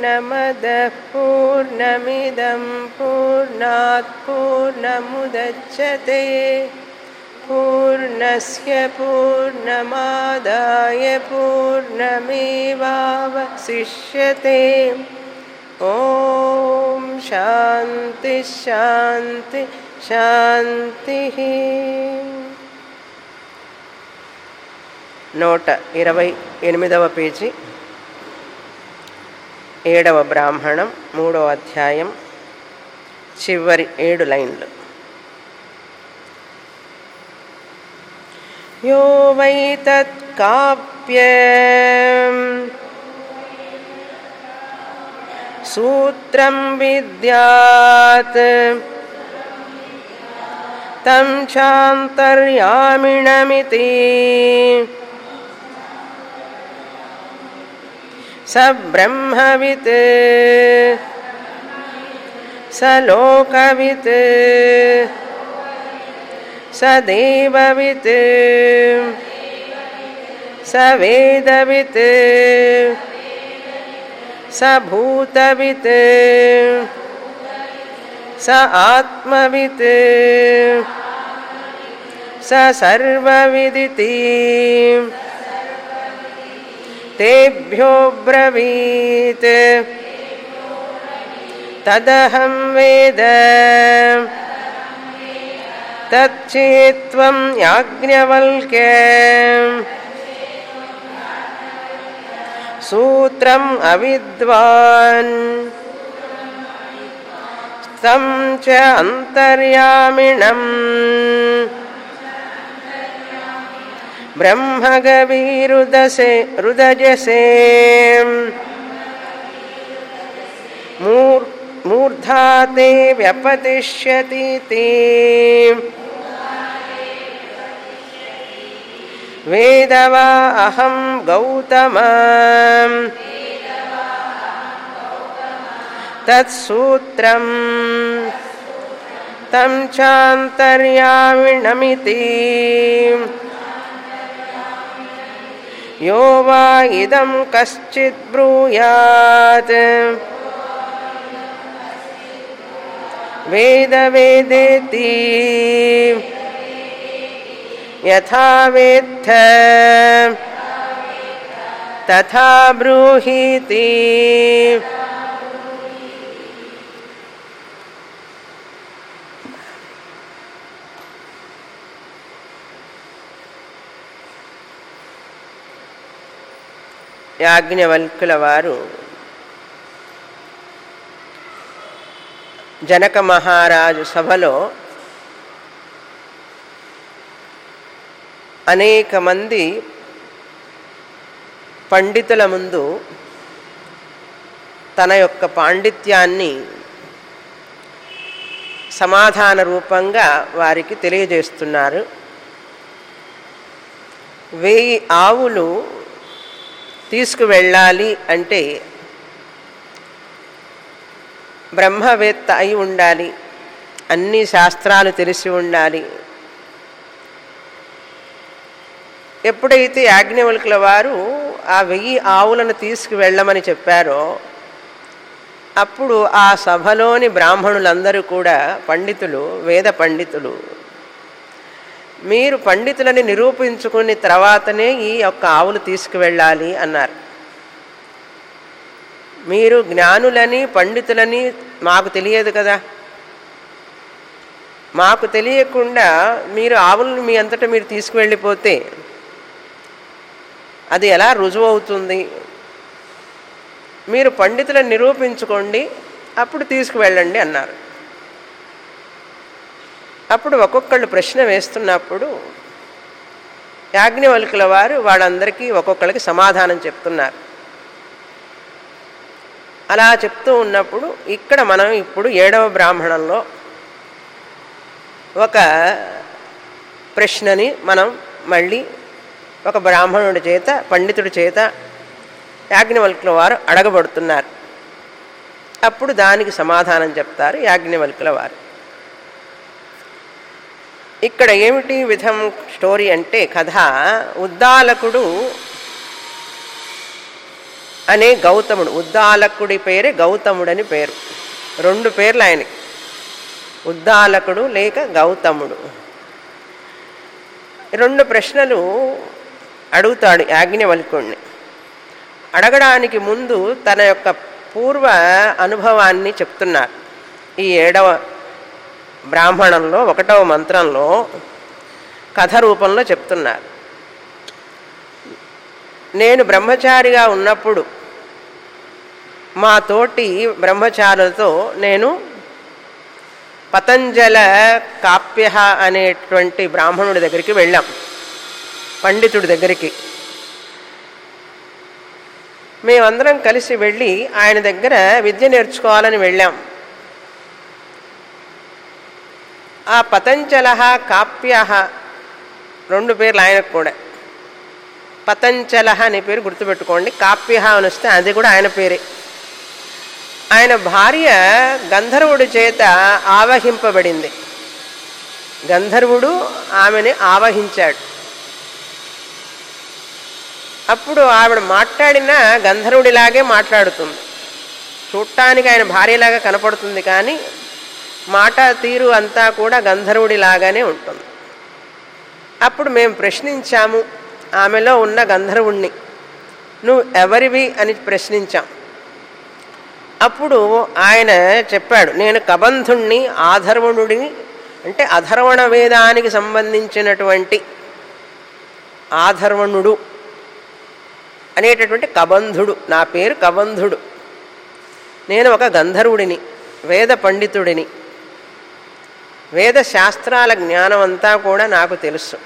पूर्णमदः पूर्णमिदं पूर्णात् पूर्णमुदच्छते पूर्णस्य पूर्णमादाय पूर्णमेवावशिष्यते ॐ शान्ति शान्ति శాంతిః నూట ఇరవై ఎనిమిదవ పేజీ ఏడవ బ్రాహ్మణం మూడవ అధ్యాయం చివరి ఏడు లైన్లు యో వై తత్కాప్య సూత్రం విద్యాత్ तं चान्तर्यामिणमिति स ब्रह्मवित् स लोकवित् स देववित् स वेदवित् स भूतवित् स आत्मवित् स सर्वविदिति तेभ्यो ब्रवीत् तदहं वेद तच्चेत्त्वं याज्ञवल्क्य सूत्रम् अविद्वान् तं च अन्तर्यामिणम् ब्रह्मगवीरुदसे रुदजसे मूर् मूर्धा ते व्यपतिष्यतीति वेदवा अहं गौतम तत्सूत्रम् तं चान्तर्यामिणमिति यो वा इदं कश्चित् ब्रूयात् वेदवेदेति यथा वेत्थ तथा ब्रूहीति యాజ్ఞవల్కుల వారు జనక మహారాజు సభలో అనేక మంది పండితుల ముందు తన యొక్క పాండిత్యాన్ని సమాధాన రూపంగా వారికి తెలియజేస్తున్నారు వెయ్యి ఆవులు తీసుకువెళ్ళాలి అంటే బ్రహ్మవేత్త అయి ఉండాలి అన్ని శాస్త్రాలు తెలిసి ఉండాలి ఎప్పుడైతే యాజ్ఞవల్కుల వారు ఆ వెయ్యి ఆవులను తీసుకువెళ్ళమని చెప్పారో అప్పుడు ఆ సభలోని బ్రాహ్మణులందరూ కూడా పండితులు వేద పండితులు మీరు పండితులని నిరూపించుకున్న తర్వాతనే ఈ యొక్క ఆవులు తీసుకువెళ్ళాలి అన్నారు మీరు జ్ఞానులని పండితులని మాకు తెలియదు కదా మాకు తెలియకుండా మీరు ఆవులను మీ అంతటా మీరు తీసుకువెళ్ళిపోతే అది ఎలా రుజువు అవుతుంది మీరు పండితులను నిరూపించుకోండి అప్పుడు తీసుకువెళ్ళండి అన్నారు అప్పుడు ఒక్కొక్కళ్ళు ప్రశ్న వేస్తున్నప్పుడు యాజ్ఞవల్కుల వారు వాళ్ళందరికీ ఒక్కొక్కరికి సమాధానం చెప్తున్నారు అలా చెప్తూ ఉన్నప్పుడు ఇక్కడ మనం ఇప్పుడు ఏడవ బ్రాహ్మణంలో ఒక ప్రశ్నని మనం మళ్ళీ ఒక బ్రాహ్మణుడి చేత పండితుడి చేత యాజ్ఞవల్కుల వారు అడగబడుతున్నారు అప్పుడు దానికి సమాధానం చెప్తారు యాజ్ఞవల్కుల వారు ఇక్కడ ఏమిటి విధం స్టోరీ అంటే కథ ఉద్దాలకుడు అనే గౌతముడు ఉద్దాలకుడి పేరే గౌతముడని పేరు రెండు పేర్లు ఆయనకి ఉద్దాలకుడు లేక గౌతముడు రెండు ప్రశ్నలు అడుగుతాడు యాజ్ఞవల్కుణ్ణి అడగడానికి ముందు తన యొక్క పూర్వ అనుభవాన్ని చెప్తున్నారు ఈ ఏడవ బ్రాహ్మణంలో ఒకటవ మంత్రంలో కథ రూపంలో చెప్తున్నారు నేను బ్రహ్మచారిగా ఉన్నప్పుడు మా తోటి బ్రహ్మచారులతో నేను పతంజల కాప్య అనేటువంటి బ్రాహ్మణుడి దగ్గరికి వెళ్ళాం పండితుడి దగ్గరికి మేమందరం కలిసి వెళ్ళి ఆయన దగ్గర విద్య నేర్చుకోవాలని వెళ్ళాం ఆ పతంజల కాప్య రెండు పేర్లు ఆయనకు కూడా పతంచల అనే పేరు గుర్తుపెట్టుకోండి కాప్య అని వస్తే అది కూడా ఆయన పేరే ఆయన భార్య గంధర్వుడి చేత ఆవహింపబడింది గంధర్వుడు ఆమెని ఆవహించాడు అప్పుడు ఆవిడ మాట్లాడిన గంధర్వుడిలాగే మాట్లాడుతుంది చూడటానికి ఆయన భార్యలాగా కనపడుతుంది కానీ మాట తీరు అంతా కూడా గంధర్వుడిలాగానే ఉంటుంది అప్పుడు మేము ప్రశ్నించాము ఆమెలో ఉన్న గంధర్వుణ్ణి నువ్వు ఎవరివి అని ప్రశ్నించాం అప్పుడు ఆయన చెప్పాడు నేను కబంధుణ్ణి ఆధర్వణుడిని అంటే అధర్వణ వేదానికి సంబంధించినటువంటి ఆధర్వణుడు అనేటటువంటి కబంధుడు నా పేరు కబంధుడు నేను ఒక గంధర్వుడిని వేద పండితుడిని వేద శాస్త్రాల జ్ఞానం అంతా కూడా నాకు తెలుసు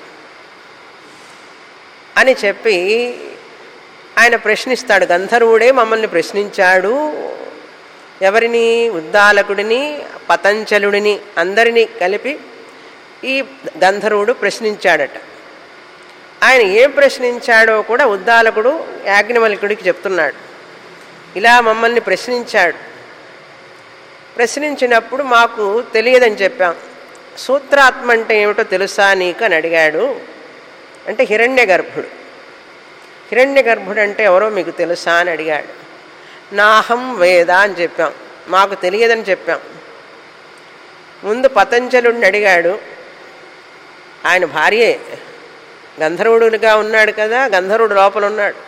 అని చెప్పి ఆయన ప్రశ్నిస్తాడు గంధర్వుడే మమ్మల్ని ప్రశ్నించాడు ఎవరిని ఉద్దాలకుడిని పతంచలుడిని అందరినీ కలిపి ఈ గంధర్వుడు ప్రశ్నించాడట ఆయన ఏం ప్రశ్నించాడో కూడా ఉద్దాలకుడు యాజ్ఞవల్కుడికి చెప్తున్నాడు ఇలా మమ్మల్ని ప్రశ్నించాడు ప్రశ్నించినప్పుడు మాకు తెలియదని చెప్పాం సూత్రాత్మ అంటే ఏమిటో తెలుసా నీకు అని అడిగాడు అంటే హిరణ్య గర్భుడు హిరణ్య గర్భుడు అంటే ఎవరో మీకు తెలుసా అని అడిగాడు నాహం వేద అని చెప్పాం మాకు తెలియదని చెప్పాం ముందు పతంజలుడిని అడిగాడు ఆయన భార్యే గంధర్వుడుగా ఉన్నాడు కదా గంధర్వుడు లోపల ఉన్నాడు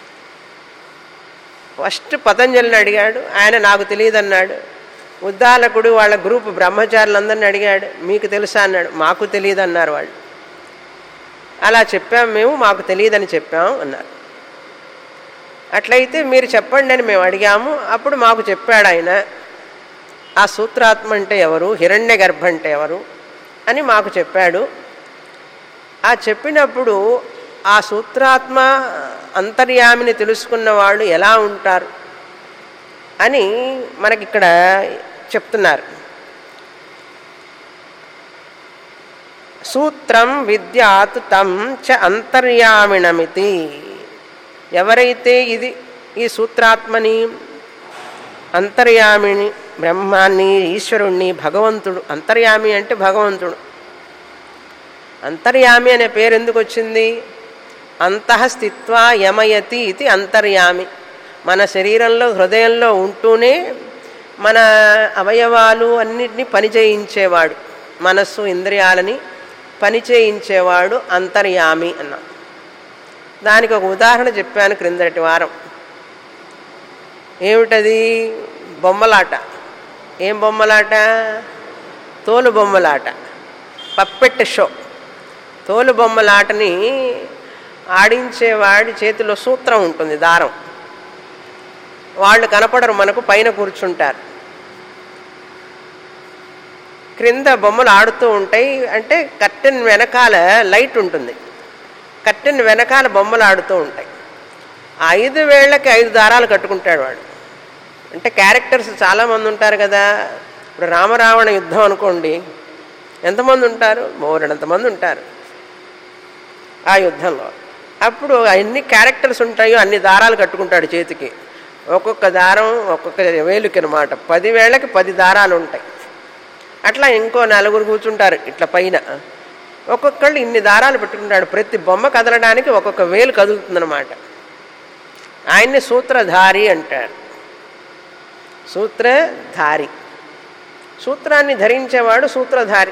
ఫస్ట్ పతంజలిని అడిగాడు ఆయన నాకు తెలియదన్నాడు ఉద్దాలకుడు వాళ్ళ గ్రూప్ బ్రహ్మచారులందరిని అడిగాడు మీకు తెలుసా అన్నాడు మాకు తెలియదు అన్నారు వాళ్ళు అలా చెప్పాం మేము మాకు తెలియదని చెప్పాం అన్నారు అట్లయితే మీరు చెప్పండి అని మేము అడిగాము అప్పుడు మాకు చెప్పాడు ఆయన ఆ సూత్రాత్మ అంటే ఎవరు హిరణ్య గర్భ అంటే ఎవరు అని మాకు చెప్పాడు ఆ చెప్పినప్పుడు ఆ సూత్రాత్మ అంతర్యామిని తెలుసుకున్న వాళ్ళు ఎలా ఉంటారు అని మనకిక్కడ చెప్తున్నారు సూత్రం విద్యాత్ తం చ అంతర్యామిణమితి ఎవరైతే ఇది ఈ సూత్రాత్మని అంతర్యామిని బ్రహ్మాన్ని ఈశ్వరుణ్ణి భగవంతుడు అంతర్యామి అంటే భగవంతుడు అంతర్యామి అనే పేరు ఎందుకు వచ్చింది అంతఃస్థిత్వా యమయతి ఇది అంతర్యామి మన శరీరంలో హృదయంలో ఉంటూనే మన అవయవాలు అన్నిటినీ పనిచేయించేవాడు మనస్సు ఇంద్రియాలని పనిచేయించేవాడు అంతర్యామి అన్న దానికి ఒక ఉదాహరణ చెప్పాను క్రిందటి వారం ఏమిటది బొమ్మలాట ఏం బొమ్మలాట తోలు బొమ్మలాట పప్పెట్ షో తోలు బొమ్మలాటని ఆడించేవాడి చేతిలో సూత్రం ఉంటుంది దారం వాళ్ళు కనపడరు మనకు పైన కూర్చుంటారు క్రింద బొమ్మలు ఆడుతూ ఉంటాయి అంటే కట్టెన్ వెనకాల లైట్ ఉంటుంది కట్టెన్ వెనకాల బొమ్మలు ఆడుతూ ఉంటాయి ఐదు వేళ్లకి ఐదు దారాలు కట్టుకుంటాడు వాడు అంటే క్యారెక్టర్స్ చాలామంది ఉంటారు కదా ఇప్పుడు రామరావణ యుద్ధం అనుకోండి ఎంతమంది ఉంటారు మోరడంతమంది ఉంటారు ఆ యుద్ధంలో అప్పుడు ఎన్ని క్యారెక్టర్స్ ఉంటాయో అన్ని దారాలు కట్టుకుంటాడు చేతికి ఒక్కొక్క దారం ఒక్కొక్క వేలుకి అనమాట పది వేళ్ళకి పది దారాలు ఉంటాయి అట్లా ఇంకో నలుగురు కూర్చుంటారు ఇట్లా పైన ఒక్కొక్కళ్ళు ఇన్ని దారాలు పెట్టుకుంటాడు ప్రతి బొమ్మ కదలడానికి ఒక్కొక్క వేలు కదులుతుందన్నమాట ఆయన్ని సూత్రధారి అంటారు సూత్రధారి సూత్రాన్ని ధరించేవాడు సూత్రధారి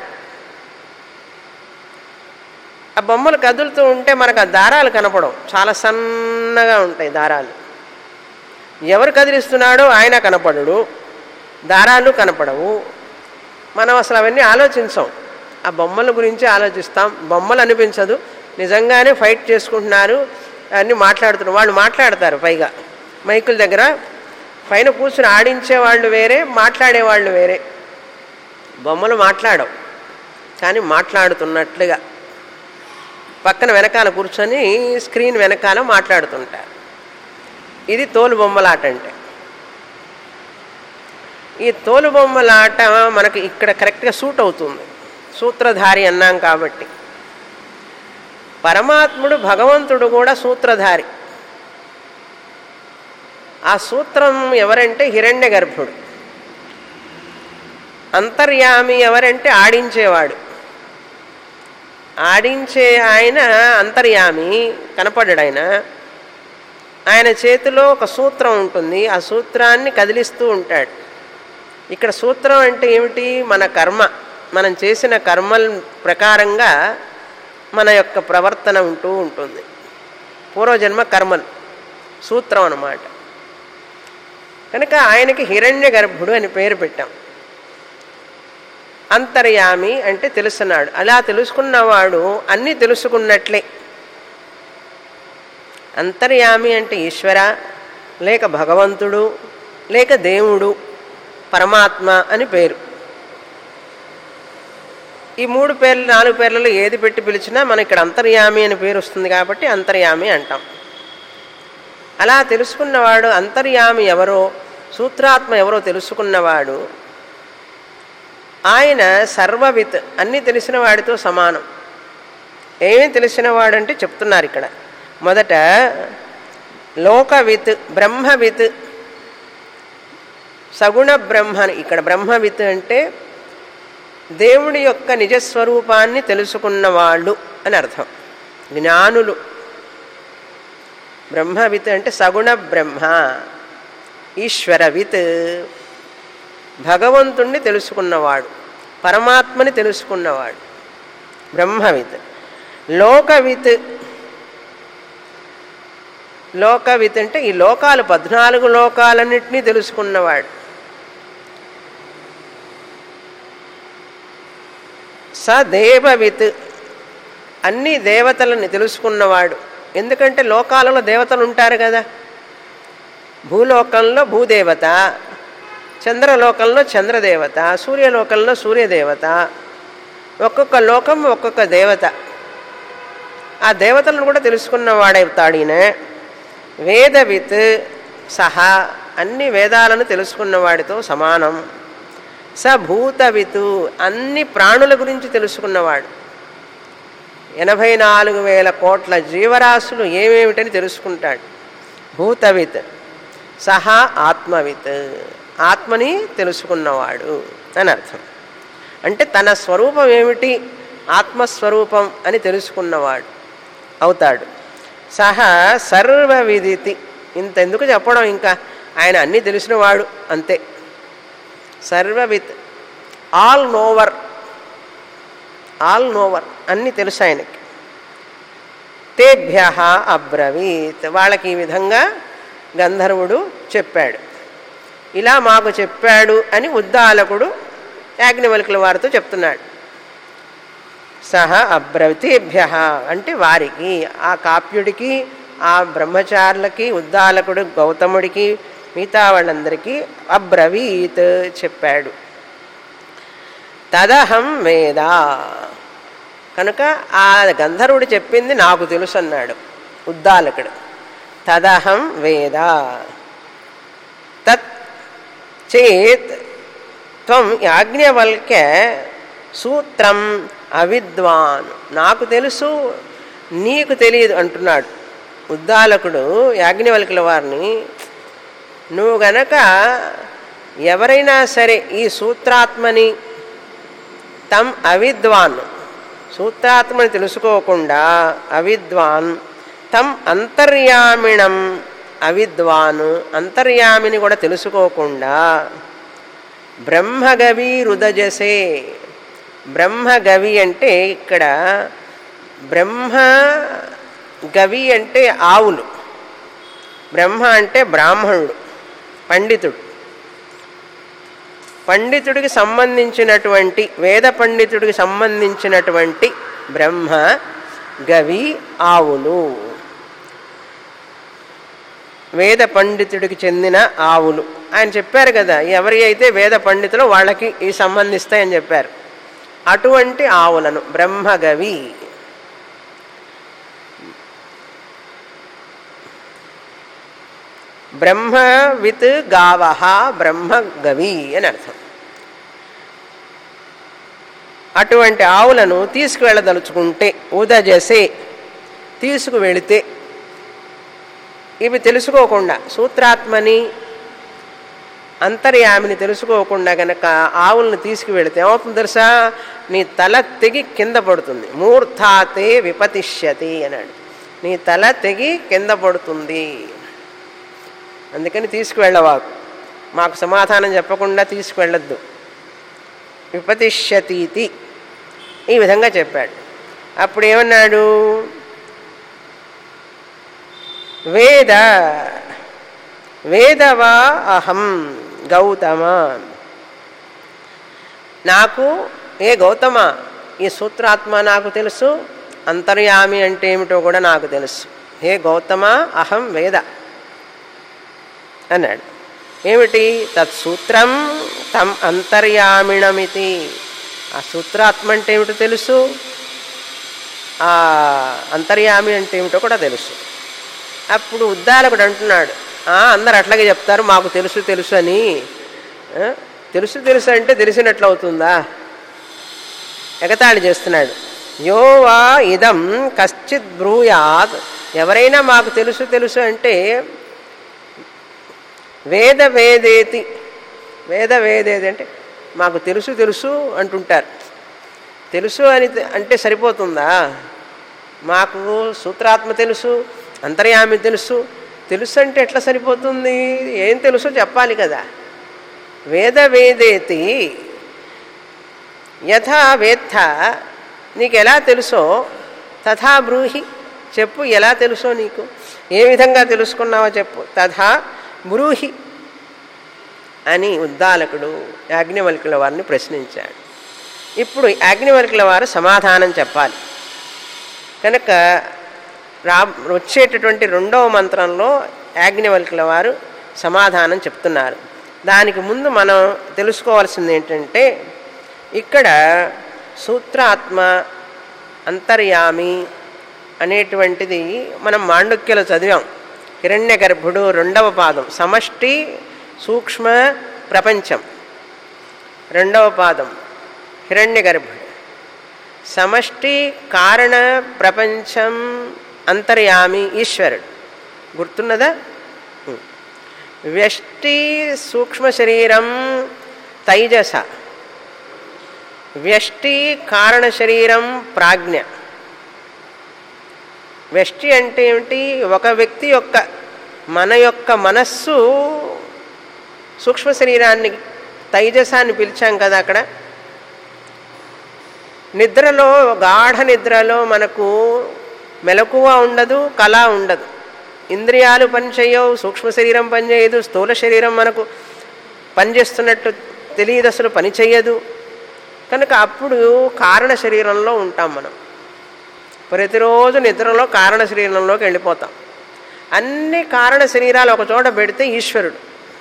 ఆ బొమ్మలు కదులుతూ ఉంటే మనకు ఆ దారాలు కనపడవు చాలా సన్నగా ఉంటాయి దారాలు ఎవరు కదిలిస్తున్నాడో ఆయన కనపడడు దారాలు కనపడవు మనం అసలు అవన్నీ ఆలోచించాం ఆ బొమ్మల గురించి ఆలోచిస్తాం బొమ్మలు అనిపించదు నిజంగానే ఫైట్ చేసుకుంటున్నారు అన్నీ మాట్లాడుతున్నారు వాళ్ళు మాట్లాడతారు పైగా మైకుల దగ్గర పైన కూర్చుని ఆడించే వాళ్ళు వేరే మాట్లాడేవాళ్ళు వేరే బొమ్మలు మాట్లాడవు కానీ మాట్లాడుతున్నట్లుగా పక్కన వెనకాల కూర్చొని స్క్రీన్ వెనకాల మాట్లాడుతుంటారు ఇది తోలు బొమ్మలాట అంటే ఈ తోలు బొమ్మలాట మనకి ఇక్కడ కరెక్ట్గా సూట్ అవుతుంది సూత్రధారి అన్నాం కాబట్టి పరమాత్ముడు భగవంతుడు కూడా సూత్రధారి ఆ సూత్రం ఎవరంటే హిరణ్య గర్భుడు అంతర్యామి ఎవరంటే ఆడించేవాడు ఆడించే ఆయన అంతర్యామి కనపడ్డాడు ఆయన ఆయన చేతిలో ఒక సూత్రం ఉంటుంది ఆ సూత్రాన్ని కదిలిస్తూ ఉంటాడు ఇక్కడ సూత్రం అంటే ఏమిటి మన కర్మ మనం చేసిన కర్మల ప్రకారంగా మన యొక్క ప్రవర్తన ఉంటూ ఉంటుంది పూర్వజన్మ కర్మలు సూత్రం అన్నమాట కనుక ఆయనకి హిరణ్య గర్భుడు అని పేరు పెట్టాం అంతర్యామి అంటే తెలుసున్నాడు అలా తెలుసుకున్నవాడు అన్నీ తెలుసుకున్నట్లే అంతర్యామి అంటే ఈశ్వర లేక భగవంతుడు లేక దేవుడు పరమాత్మ అని పేరు ఈ మూడు పేర్లు నాలుగు పేర్లలో ఏది పెట్టి పిలిచినా మనం ఇక్కడ అంతర్యామి అని పేరు వస్తుంది కాబట్టి అంతర్యామి అంటాం అలా తెలుసుకున్నవాడు అంతర్యామి ఎవరో సూత్రాత్మ ఎవరో తెలుసుకున్నవాడు ఆయన సర్వవిత్ అన్నీ తెలిసిన వాడితో సమానం ఏమీ తెలిసిన వాడంటే చెప్తున్నారు ఇక్కడ మొదట లోకవిత్ బ్రహ్మవిత్ సగుణ బ్రహ్మ ఇక్కడ బ్రహ్మవిత్ అంటే దేవుడి యొక్క నిజస్వరూపాన్ని తెలుసుకున్నవాళ్ళు అని అర్థం జ్ఞానులు బ్రహ్మవిత్ అంటే సగుణ బ్రహ్మ ఈశ్వరవిత్ భగవంతుణ్ణి తెలుసుకున్నవాడు పరమాత్మని తెలుసుకున్నవాడు బ్రహ్మవిత్ లోకవిత్ లోకవిత్ అంటే ఈ లోకాలు పద్నాలుగు లోకాలన్నింటినీ తెలుసుకున్నవాడు స దేవవిత్ అన్ని దేవతలని తెలుసుకున్నవాడు ఎందుకంటే లోకాలలో దేవతలు ఉంటారు కదా భూలోకంలో భూదేవత చంద్రలోకంలో చంద్రదేవత సూర్యలోకంలో సూర్యదేవత ఒక్కొక్క లోకం ఒక్కొక్క దేవత ఆ దేవతలను కూడా తెలుసుకున్నవాడవుతాడు ఈయన వేదవిత్ సహా అన్ని వేదాలను తెలుసుకున్నవాడితో సమానం స భూతవితు అన్ని ప్రాణుల గురించి తెలుసుకున్నవాడు ఎనభై నాలుగు వేల కోట్ల జీవరాశులు ఏమేమిటని తెలుసుకుంటాడు భూతవిత్ సహా ఆత్మవిత్ ఆత్మని తెలుసుకున్నవాడు అని అర్థం అంటే తన స్వరూపం ఏమిటి ఆత్మస్వరూపం అని తెలుసుకున్నవాడు అవుతాడు సహా సర్వవిదితి ఇంత ఎందుకు చెప్పడం ఇంకా ఆయన అన్నీ తెలిసినవాడు అంతే సర్వవిత్ ఆల్ నోవర్ ఆల్ నోవర్ అన్నీ తెలుసు ఆయనకి తేభ్య అబ్రవీత్ వాళ్ళకి ఈ విధంగా గంధర్వుడు చెప్పాడు ఇలా మాకు చెప్పాడు అని ఉద్దాలకుడు యాజ్ఞవల్కుల వారితో చెప్తున్నాడు సహ అబ్రవీతేభ్య అంటే వారికి ఆ కాప్యుడికి ఆ బ్రహ్మచారులకి ఉద్దాలకుడు గౌతముడికి మిగతా వాళ్ళందరికీ అబ్రవీత్ చెప్పాడు తదహం వేద కనుక ఆ గంధర్వుడు చెప్పింది నాకు తెలుసు అన్నాడు ఉద్దాలకుడు తదహం వేద తత్ చేత్ త్వం యాజ్ఞవల్క్య సూత్రం అవిద్వాన్ నాకు తెలుసు నీకు తెలియదు అంటున్నాడు ఉద్దాలకుడు యాజ్ఞవల్కుల వారిని నువ్వు గనక ఎవరైనా సరే ఈ సూత్రాత్మని తమ్ అవిద్వాన్ సూత్రాత్మని తెలుసుకోకుండా అవిద్వాన్ తమ్ అంతర్యామిణం అవిద్వాను అంతర్యామిని కూడా తెలుసుకోకుండా బ్రహ్మగవి రుదజసే బ్రహ్మగవి అంటే ఇక్కడ బ్రహ్మ గవి అంటే ఆవులు బ్రహ్మ అంటే బ్రాహ్మణుడు పండితుడు పండితుడికి సంబంధించినటువంటి వేద పండితుడికి సంబంధించినటువంటి బ్రహ్మ గవి ఆవులు వేద పండితుడికి చెందిన ఆవులు ఆయన చెప్పారు కదా ఎవరి అయితే వేద పండితులు వాళ్ళకి ఈ సంబంధిస్తాయని చెప్పారు అటువంటి ఆవులను బ్రహ్మగవి బ్రహ్మ విత్ గావహ బ్రహ్మగవి అని అర్థం అటువంటి ఆవులను తీసుకువెళ్ళదలుచుకుంటే ఉదజసే తీసుకువెళితే ఇవి తెలుసుకోకుండా సూత్రాత్మని అంతర్యామిని తెలుసుకోకుండా గనక ఆవులను తీసుకువెళితే ఏమవుతుంది తెలుసా నీ తల తెగి కింద పడుతుంది మూర్ధాతే విపతిష్యతి అన్నాడు నీ తల తెగి కింద పడుతుంది అందుకని తీసుకువెళ్ళవాకు మాకు సమాధానం చెప్పకుండా తీసుకువెళ్ళొద్దు విపతిష్యతీతి ఈ విధంగా చెప్పాడు అప్పుడు ఏమన్నాడు వేద వేదవా అహం గౌతమ నాకు ఏ గౌతమ ఈ సూత్రాత్మ నాకు తెలుసు అంతర్యామి అంటే ఏమిటో కూడా నాకు తెలుసు హే గౌతమ అహం వేద అన్నాడు ఏమిటి తత్సూత్రం తం అంతర్యామిణమితి ఆ సూత్రాత్మ అంటే ఏమిటో తెలుసు ఆ అంతర్యామి అంటే ఏమిటో కూడా తెలుసు అప్పుడు ఉద్దాలకుడు అంటున్నాడు "ఆ, అందరు అట్లాగే చెప్తారు మాకు తెలుసు తెలుసు అని ఆ, తెలుసు తెలుసు అంటే తెలిసినట్లు అవుతుందా ఎగతాళి చేస్తున్నాడు యోవా ఇదం కశ్చిత్ బ్రూయాత్ ఎవరైనా మాకు తెలుసు తెలుసు అంటే వేద వేదేతి వేద వేదేది అంటే మాకు తెలుసు తెలుసు అంటుంటారు తెలుసు అని తె- అంటే సరిపోతుందా మాకు సూత్రాత్మ తెలుసు అంతర్యామి తెలుసు తెలుసు అంటే ఎట్లా సరిపోతుంది ఏం తెలుసో చెప్పాలి కదా వేద వేదేతి యథా వేత్త నీకు ఎలా తెలుసో తథా బ్రూహి చెప్పు ఎలా తెలుసో నీకు ఏ విధంగా తెలుసుకున్నావో చెప్పు తథా బ్రూహి అని ఉద్దాలకుడు యాజ్ఞవల్కుల వారిని ప్రశ్నించాడు ఇప్పుడు యాజ్ఞవల్కుల వారు సమాధానం చెప్పాలి కనుక రా వచ్చేటటువంటి రెండవ మంత్రంలో యాజ్ఞవల్కుల వారు సమాధానం చెప్తున్నారు దానికి ముందు మనం తెలుసుకోవాల్సింది ఏంటంటే ఇక్కడ సూత్రాత్మ అంతర్యామి అనేటువంటిది మనం మాండుక్యలో చదివాం హిరణ్య గర్భుడు రెండవ పాదం సమష్టి సూక్ష్మ ప్రపంచం రెండవ పాదం హిరణ్య గర్భుడు సమష్టి కారణ ప్రపంచం అంతర్యామి ఈశ్వరుడు గుర్తున్నదా ఉం. వ్యష్టి సూక్ష్మ శరీరం తైజస వ్యష్టి కారణ శరీరం ప్రాజ్ఞ వ్యష్టి అంటే ఏమిటి ఒక వ్యక్తి యొక్క మన యొక్క మనస్సు సూక్ష్మ శరీరాన్ని తైజసాన్ని పిలిచాం కదా అక్కడ నిద్రలో గాఢ నిద్రలో మనకు మెలకువ ఉండదు కళ ఉండదు ఇంద్రియాలు పనిచేయవు సూక్ష్మ శరీరం పనిచేయదు స్థూల శరీరం మనకు పనిచేస్తున్నట్టు తెలియదు అసలు పని చెయ్యదు కనుక అప్పుడు కారణ శరీరంలో ఉంటాం మనం ప్రతిరోజు నిద్రలో కారణ శరీరంలోకి వెళ్ళిపోతాం అన్ని కారణ శరీరాలు ఒక చోట పెడితే ఈశ్వరుడు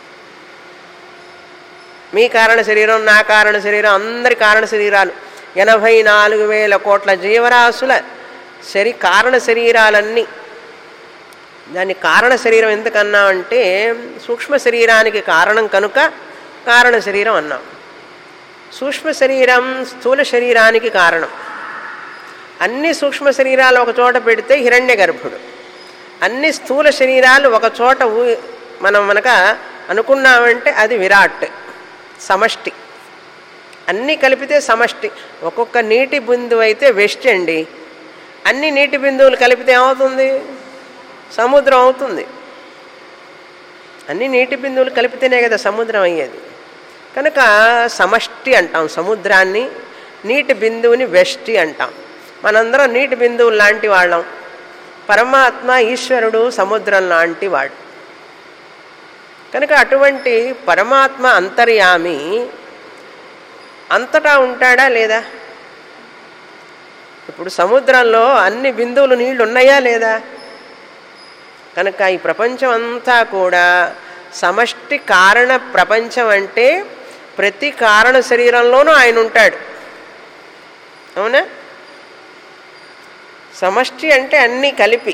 మీ కారణ శరీరం నా కారణ శరీరం అందరి కారణ శరీరాలు ఎనభై నాలుగు వేల కోట్ల జీవరాశుల శరీ కారణ శరీరాలన్నీ దాన్ని కారణ శరీరం ఎందుకన్నా అంటే సూక్ష్మ శరీరానికి కారణం కనుక కారణ శరీరం అన్నాం సూక్ష్మ శరీరం స్థూల శరీరానికి కారణం అన్ని సూక్ష్మ శరీరాలు ఒక చోట పెడితే హిరణ్య గర్భుడు అన్ని స్థూల శరీరాలు ఒక చోట ఊ- మనం మనక అనుకున్నామంటే అది విరాట్ సమష్టి అన్నీ కలిపితే సమష్టి ఒక్కొక్క నీటి బిందువు అయితే వెస్ట్ అండి అన్ని నీటి బిందువులు కలిపితే ఏమవుతుంది సముద్రం అవుతుంది అన్ని నీటి బిందువులు కలిపితేనే కదా సముద్రం అయ్యేది కనుక సమష్టి అంటాం సముద్రాన్ని నీటి బిందువుని వెష్టి అంటాం మనందరం నీటి బిందువు లాంటి వాళ్ళం పరమాత్మ ఈశ్వరుడు సముద్రం లాంటి వాడు కనుక అటువంటి పరమాత్మ అంతర్యామి అంతటా ఉంటాడా లేదా ఇప్పుడు సముద్రంలో అన్ని బిందువులు నీళ్లు ఉన్నాయా లేదా కనుక ఈ ప్రపంచం అంతా కూడా సమష్టి కారణ ప్రపంచం అంటే ప్రతి కారణ శరీరంలోనూ ఆయన ఉంటాడు అవునా సమష్టి అంటే అన్నీ కలిపి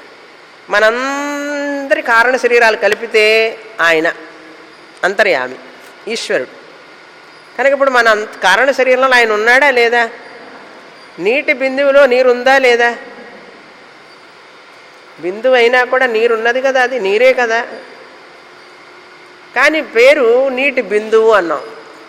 మనందరి కారణ శరీరాలు కలిపితే ఆయన అంతర్యామి ఈశ్వరుడు కనుక ఇప్పుడు మన అంత కారణ శరీరంలో ఆయన ఉన్నాడా లేదా నీటి బిందువులో నీరుందా లేదా బిందువు అయినా కూడా నీరు ఉన్నది కదా అది నీరే కదా కానీ పేరు నీటి బిందువు అన్నాం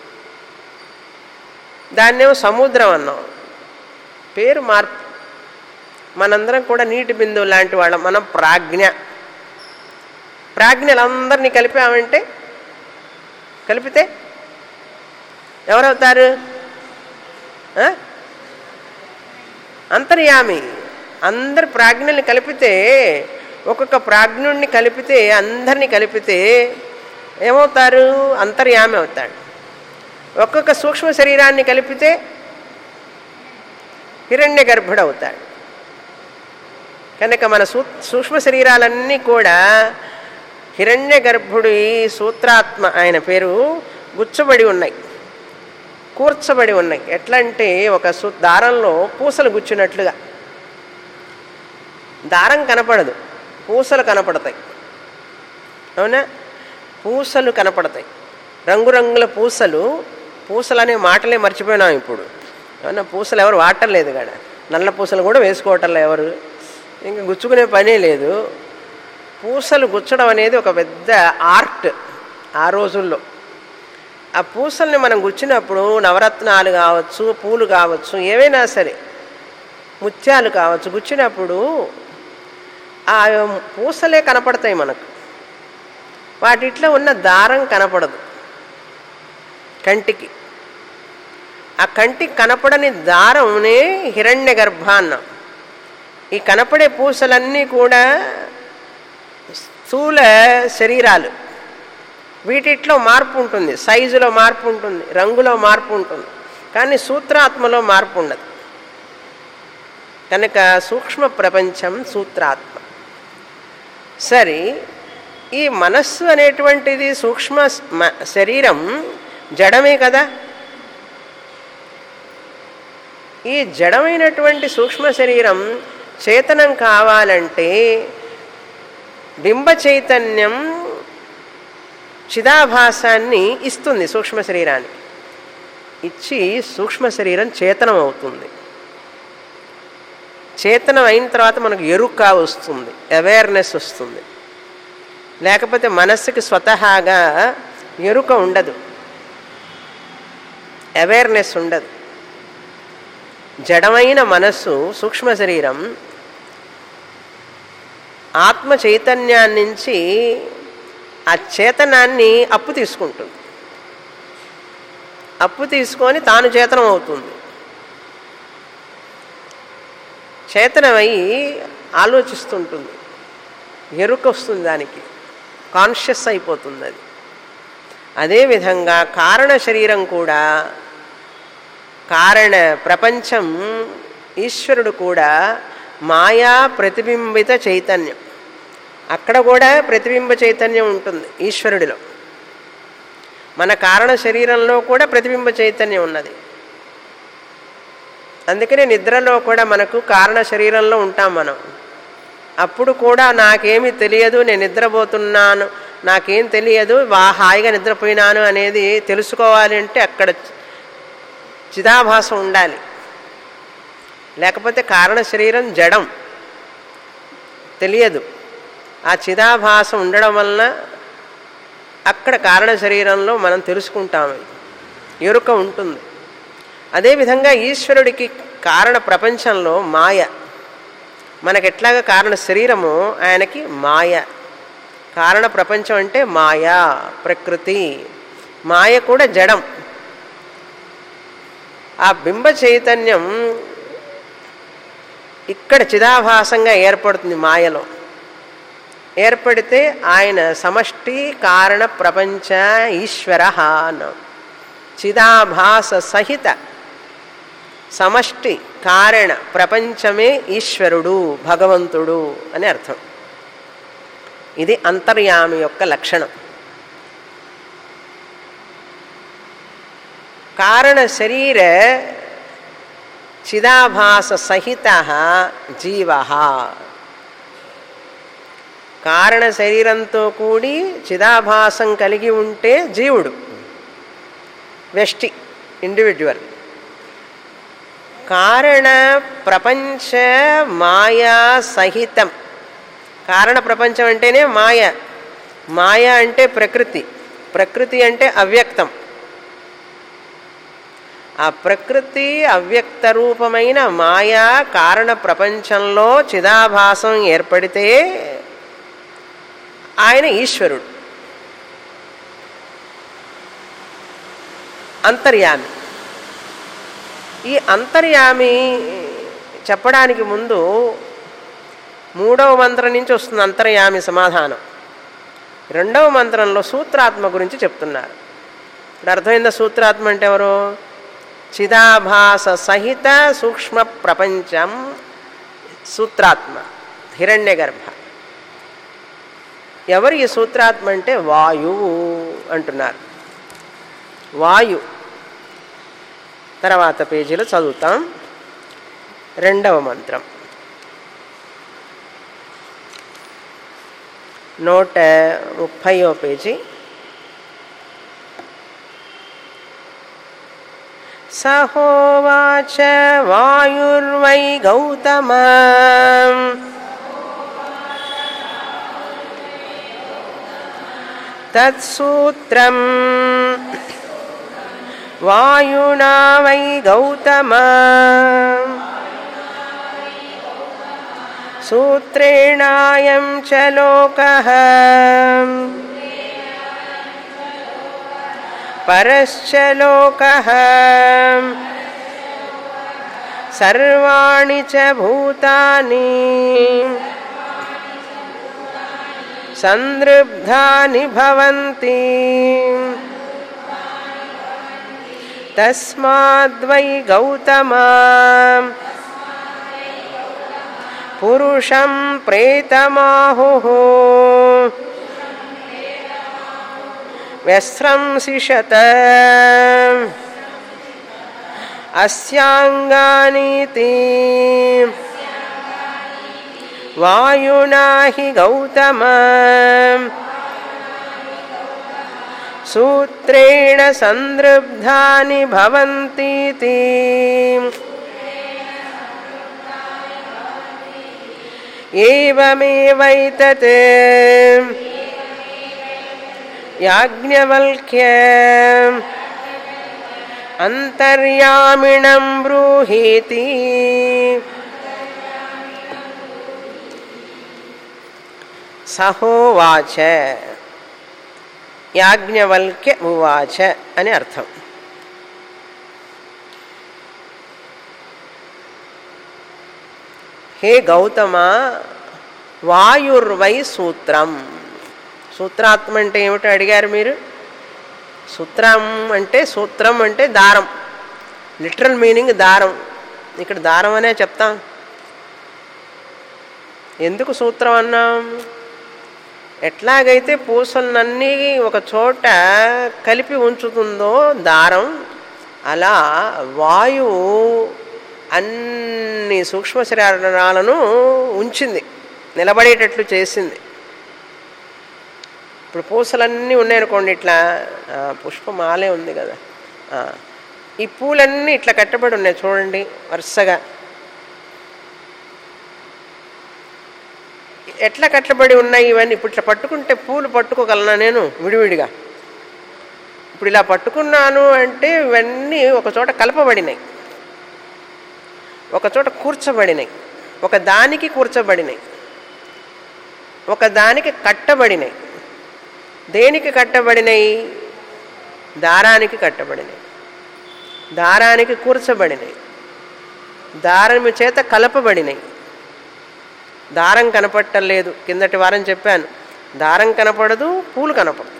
దాన్నేమో సముద్రం అన్నాం పేరు మార్పు మనందరం కూడా నీటి బిందువు లాంటి వాళ్ళం మనం ప్రాజ్ఞ ప్రాజ్ఞలందరినీ కలిపామంటే కలిపితే ఎవరవుతారు ఆ? అంతర్యామి అందరి ప్రాజ్ఞల్ని కలిపితే ఒక్కొక్క ప్రాజ్ఞుణ్ణి కలిపితే అందరినీ కలిపితే ఏమవుతారు అంతర్యామి అవుతాడు ఒక్కొక్క సూక్ష్మ శరీరాన్ని కలిపితే హిరణ్య గర్భుడవుతాడు కనుక మన సూ సూక్ష్మ శరీరాలన్నీ కూడా హిరణ్య గర్భుడి సూత్రాత్మ ఆయన పేరు గుచ్చబడి ఉన్నాయి కూర్చబడి ఉన్నాయి ఎట్లా అంటే ఒక సు దారంలో పూసలు గుచ్చినట్లుగా దారం కనపడదు పూసలు కనపడతాయి అవునా పూసలు కనపడతాయి రంగురంగుల పూసలు పూసలు అనే మాటలే మర్చిపోయినాం ఇప్పుడు అవునా పూసలు ఎవరు వాడటం లేదు కాడ నల్ల పూసలు కూడా వేసుకోవటంలో ఎవరు ఇంకా గుచ్చుకునే పనే లేదు పూసలు గుచ్చడం అనేది ఒక పెద్ద ఆర్ట్ ఆ రోజుల్లో ఆ పూసల్ని మనం గుచ్చినప్పుడు నవరత్నాలు కావచ్చు పూలు కావచ్చు ఏవైనా సరే ముత్యాలు కావచ్చు గుచ్చినప్పుడు ఆ పూసలే కనపడతాయి మనకు వాటిట్లో ఉన్న దారం కనపడదు కంటికి ఆ కంటికి కనపడని దారంనే హిరణ్య గర్భ అన్నాం ఈ కనపడే పూసలన్నీ కూడా స్థూల శరీరాలు వీటిట్లో మార్పు ఉంటుంది సైజులో మార్పు ఉంటుంది రంగులో మార్పు ఉంటుంది కానీ సూత్రాత్మలో మార్పు ఉండదు కనుక సూక్ష్మ ప్రపంచం సూత్రాత్మ సరే ఈ మనస్సు అనేటువంటిది సూక్ష్మ మ- శరీరం జడమే కదా ఈ జడమైనటువంటి సూక్ష్మ శరీరం చేతనం కావాలంటే బింబ చైతన్యం చిదాభాసాన్ని ఇస్తుంది సూక్ష్మ శరీరానికి ఇచ్చి సూక్ష్మ శరీరం చేతనం అవుతుంది చేతనం అయిన తర్వాత మనకు ఎరుక వస్తుంది అవేర్నెస్ వస్తుంది లేకపోతే మనస్సుకి స్వతహాగా ఎరుక ఉండదు అవేర్నెస్ ఉండదు జడమైన మనస్సు సూక్ష్మ శరీరం ఆత్మ చైతన్యాన్నించి ఆ చేతనాన్ని అప్పు తీసుకుంటుంది అప్పు తీసుకొని తాను చేతనం అవుతుంది చేతనమై ఆలోచిస్తుంటుంది ఎరుక వస్తుంది దానికి కాన్షియస్ అయిపోతుంది అది అదేవిధంగా కారణ శరీరం కూడా కారణ ప్రపంచం ఈశ్వరుడు కూడా మాయా ప్రతిబింబిత చైతన్యం అక్కడ కూడా ప్రతిబింబ చైతన్యం ఉంటుంది ఈశ్వరుడిలో మన కారణ శరీరంలో కూడా ప్రతిబింబ చైతన్యం ఉన్నది అందుకనే నిద్రలో కూడా మనకు కారణ శరీరంలో ఉంటాం మనం అప్పుడు కూడా నాకేమీ తెలియదు నేను నిద్రపోతున్నాను నాకేం తెలియదు వా హాయిగా నిద్రపోయినాను అనేది తెలుసుకోవాలి అంటే అక్కడ చిదాభాసం ఉండాలి లేకపోతే కారణ శరీరం జడం తెలియదు ఆ చిదాభాసం ఉండడం వలన అక్కడ కారణ శరీరంలో మనం తెలుసుకుంటాము ఎరుక ఉంటుంది అదేవిధంగా ఈశ్వరుడికి కారణ ప్రపంచంలో మాయ మనకెట్లాగా కారణ శరీరము ఆయనకి మాయ కారణ ప్రపంచం అంటే మాయా ప్రకృతి మాయ కూడా జడం ఆ బింబ చైతన్యం ఇక్కడ చిదాభాసంగా ఏర్పడుతుంది మాయలో ఏర్పడితే ఆయన సమష్టి కారణ ప్రపంచ ఈశ్వర అన్నాం చిదాభాస సహిత సమష్టి కారణ ప్రపంచమే ఈశ్వరుడు భగవంతుడు అని అర్థం ఇది అంతర్యామి యొక్క లక్షణం కారణ శరీర చిదాభాస సహిత జీవ కారణ శరీరంతో కూడి చిదాభాసం కలిగి ఉంటే జీవుడు వ్యష్టి ఇండివిజువల్ కారణ ప్రపంచ మాయా సహితం కారణ ప్రపంచం అంటేనే మాయ మాయ అంటే ప్రకృతి ప్రకృతి అంటే అవ్యక్తం ఆ ప్రకృతి అవ్యక్త రూపమైన మాయా కారణ ప్రపంచంలో చిదాభాసం ఏర్పడితే ఆయన ఈశ్వరుడు అంతర్యామి ఈ అంతర్యామి చెప్పడానికి ముందు మూడవ మంత్రం నుంచి వస్తుంది అంతర్యామి సమాధానం రెండవ మంత్రంలో సూత్రాత్మ గురించి చెప్తున్నారు ఇప్పుడు అర్థమైందా సూత్రాత్మ అంటే ఎవరు చిదాభాస సహిత సూక్ష్మ ప్రపంచం సూత్రాత్మ హిరణ్య గర్భ ఎవరు ఈ సూత్రాత్మ అంటే వాయువు అంటున్నారు వాయు తర్వాత పేజీలో చదువుతాం రెండవ మంత్రం నూట ముప్పయో పేజీ సహోవాచ వాయుర్వై గౌతమ తత్సూత్రం వాయునా వై గౌతమ సూత్రేణాయం చ లోక పరశ్చ లోక సర్వాణి చ భూతాని సందృబ్ధాని భవంతి తస్మాద్వై గౌతమా పురుషం ప్రేతమాహు వ్యస్రంసిషత అస్యాంగానీతి వాయునా హి గౌతమ సూత్రేణ సందృబ్ధాని భవంతీతి ఏవమేవైతత్ యాజ్ఞవల్క్య అంతర్యామిణం బ్రూహీతి సహోవాచ యాజ్ఞవల్క్య ఉవాచ అని అర్థం హే గౌతమ వాయుర్వై సూత్రం సూత్రాత్మ అంటే ఏమిటో అడిగారు మీరు సూత్రం అంటే సూత్రం అంటే దారం లిటరల్ మీనింగ్ దారం ఇక్కడ దారం అనే చెప్తాం ఎందుకు సూత్రం అన్నాం ఎట్లాగైతే పూసలన్నీ ఒక చోట కలిపి ఉంచుతుందో దారం అలా వాయువు అన్ని సూక్ష్మ శరీరాలను ఉంచింది నిలబడేటట్లు చేసింది ఇప్పుడు పూసలన్నీ ఉన్నాయనుకోండి ఇట్లా ఆ, పుష్పమాలే ఉంది కదా ఆ, ఈ పూలన్నీ ఇట్లా కట్టబడి ఉన్నాయి చూడండి వరుసగా ఎట్లా కట్టబడి ఉన్నాయి ఇవన్నీ ఇప్పుడు ఇట్లా పట్టుకుంటే పూలు పట్టుకోగలనా నేను విడివిడిగా ఇప్పుడు ఇలా పట్టుకున్నాను అంటే ఇవన్నీ ఒక చోట కలపబడినాయి ఒక చోట కూర్చబడినాయి ఒక దానికి కూర్చబడినాయి ఒక దానికి కట్టబడినాయి దేనికి కట్టబడినవి దారానికి కట్టబడినవి దారానికి కూర్చబడినవి దారం చేత కలపబడినవి దారం కనపట్టలేదు కిందటి వారం చెప్పాను దారం కనపడదు పూలు కనపడదు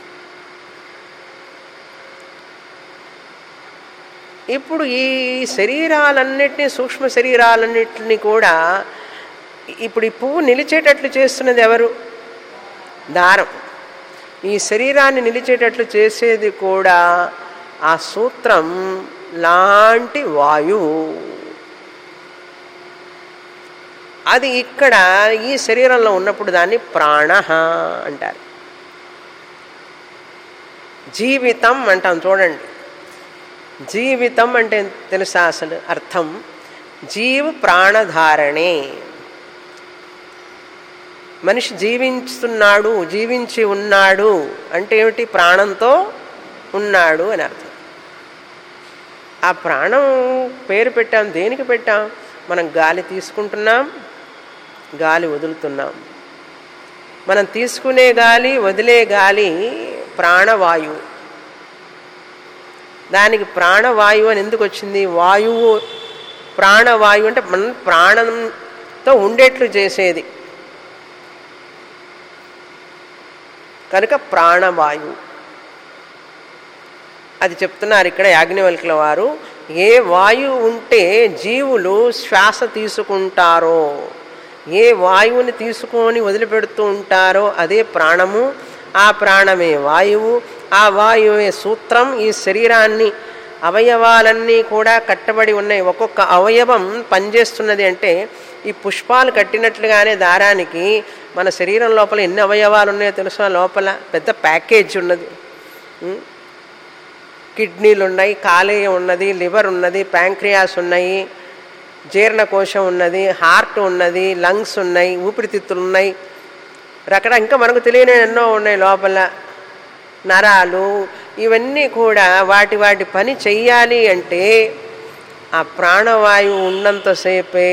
ఇప్పుడు ఈ శరీరాలన్నిటినీ సూక్ష్మ శరీరాలన్నిటిని కూడా ఇప్పుడు ఈ పువ్వు నిలిచేటట్లు చేస్తున్నది ఎవరు దారం ఈ శరీరాన్ని నిలిచేటట్లు చేసేది కూడా ఆ సూత్రం లాంటి వాయువు అది ఇక్కడ ఈ శరీరంలో ఉన్నప్పుడు దాన్ని ప్రాణ అంటారు జీవితం అంటాం చూడండి జీవితం అంటే తెలుసా అసలు అర్థం జీవ ప్రాణధారణే మనిషి జీవించుతున్నాడు జీవించి ఉన్నాడు అంటే ఏమిటి ప్రాణంతో ఉన్నాడు అని అర్థం ఆ ప్రాణం పేరు పెట్టాం దేనికి పెట్టాం మనం గాలి తీసుకుంటున్నాం గాలి వదులుతున్నాం మనం తీసుకునే గాలి వదిలే గాలి ప్రాణవాయువు దానికి ప్రాణవాయువు అని ఎందుకు వచ్చింది వాయువు ప్రాణవాయువు అంటే మన ప్రాణంతో ఉండేట్లు చేసేది కనుక ప్రాణవాయువు అది చెప్తున్నారు ఇక్కడ యాజ్ఞవల్కుల వారు ఏ వాయువు ఉంటే జీవులు శ్వాస తీసుకుంటారో ఏ వాయువుని తీసుకొని వదిలిపెడుతూ ఉంటారో అదే ప్రాణము ఆ ప్రాణమే వాయువు ఆ వాయువే సూత్రం ఈ శరీరాన్ని అవయవాలన్నీ కూడా కట్టబడి ఉన్నాయి ఒక్కొక్క అవయవం పనిచేస్తున్నది అంటే ఈ పుష్పాలు కట్టినట్లుగానే దారానికి మన శరీరం లోపల ఎన్ని అవయవాలు ఉన్నాయో తెలుసా లోపల పెద్ద ప్యాకేజ్ ఉన్నది ఉం? కిడ్నీలు ఉన్నాయి కాలేయం ఉన్నది లివర్ ఉన్నది ప్యాంక్రియాస్ ఉన్నాయి జీర్ణకోశం ఉన్నది హార్ట్ ఉన్నది లంగ్స్ ఉన్నాయి ఊపిరితిత్తులు ఉన్నాయి రకరకాల ఇంకా మనకు తెలియని ఎన్నో ఉన్నాయి లోపల నరాలు ఇవన్నీ కూడా వాటి వాటి పని చెయ్యాలి అంటే ఆ ప్రాణవాయువు ఉన్నంతసేపే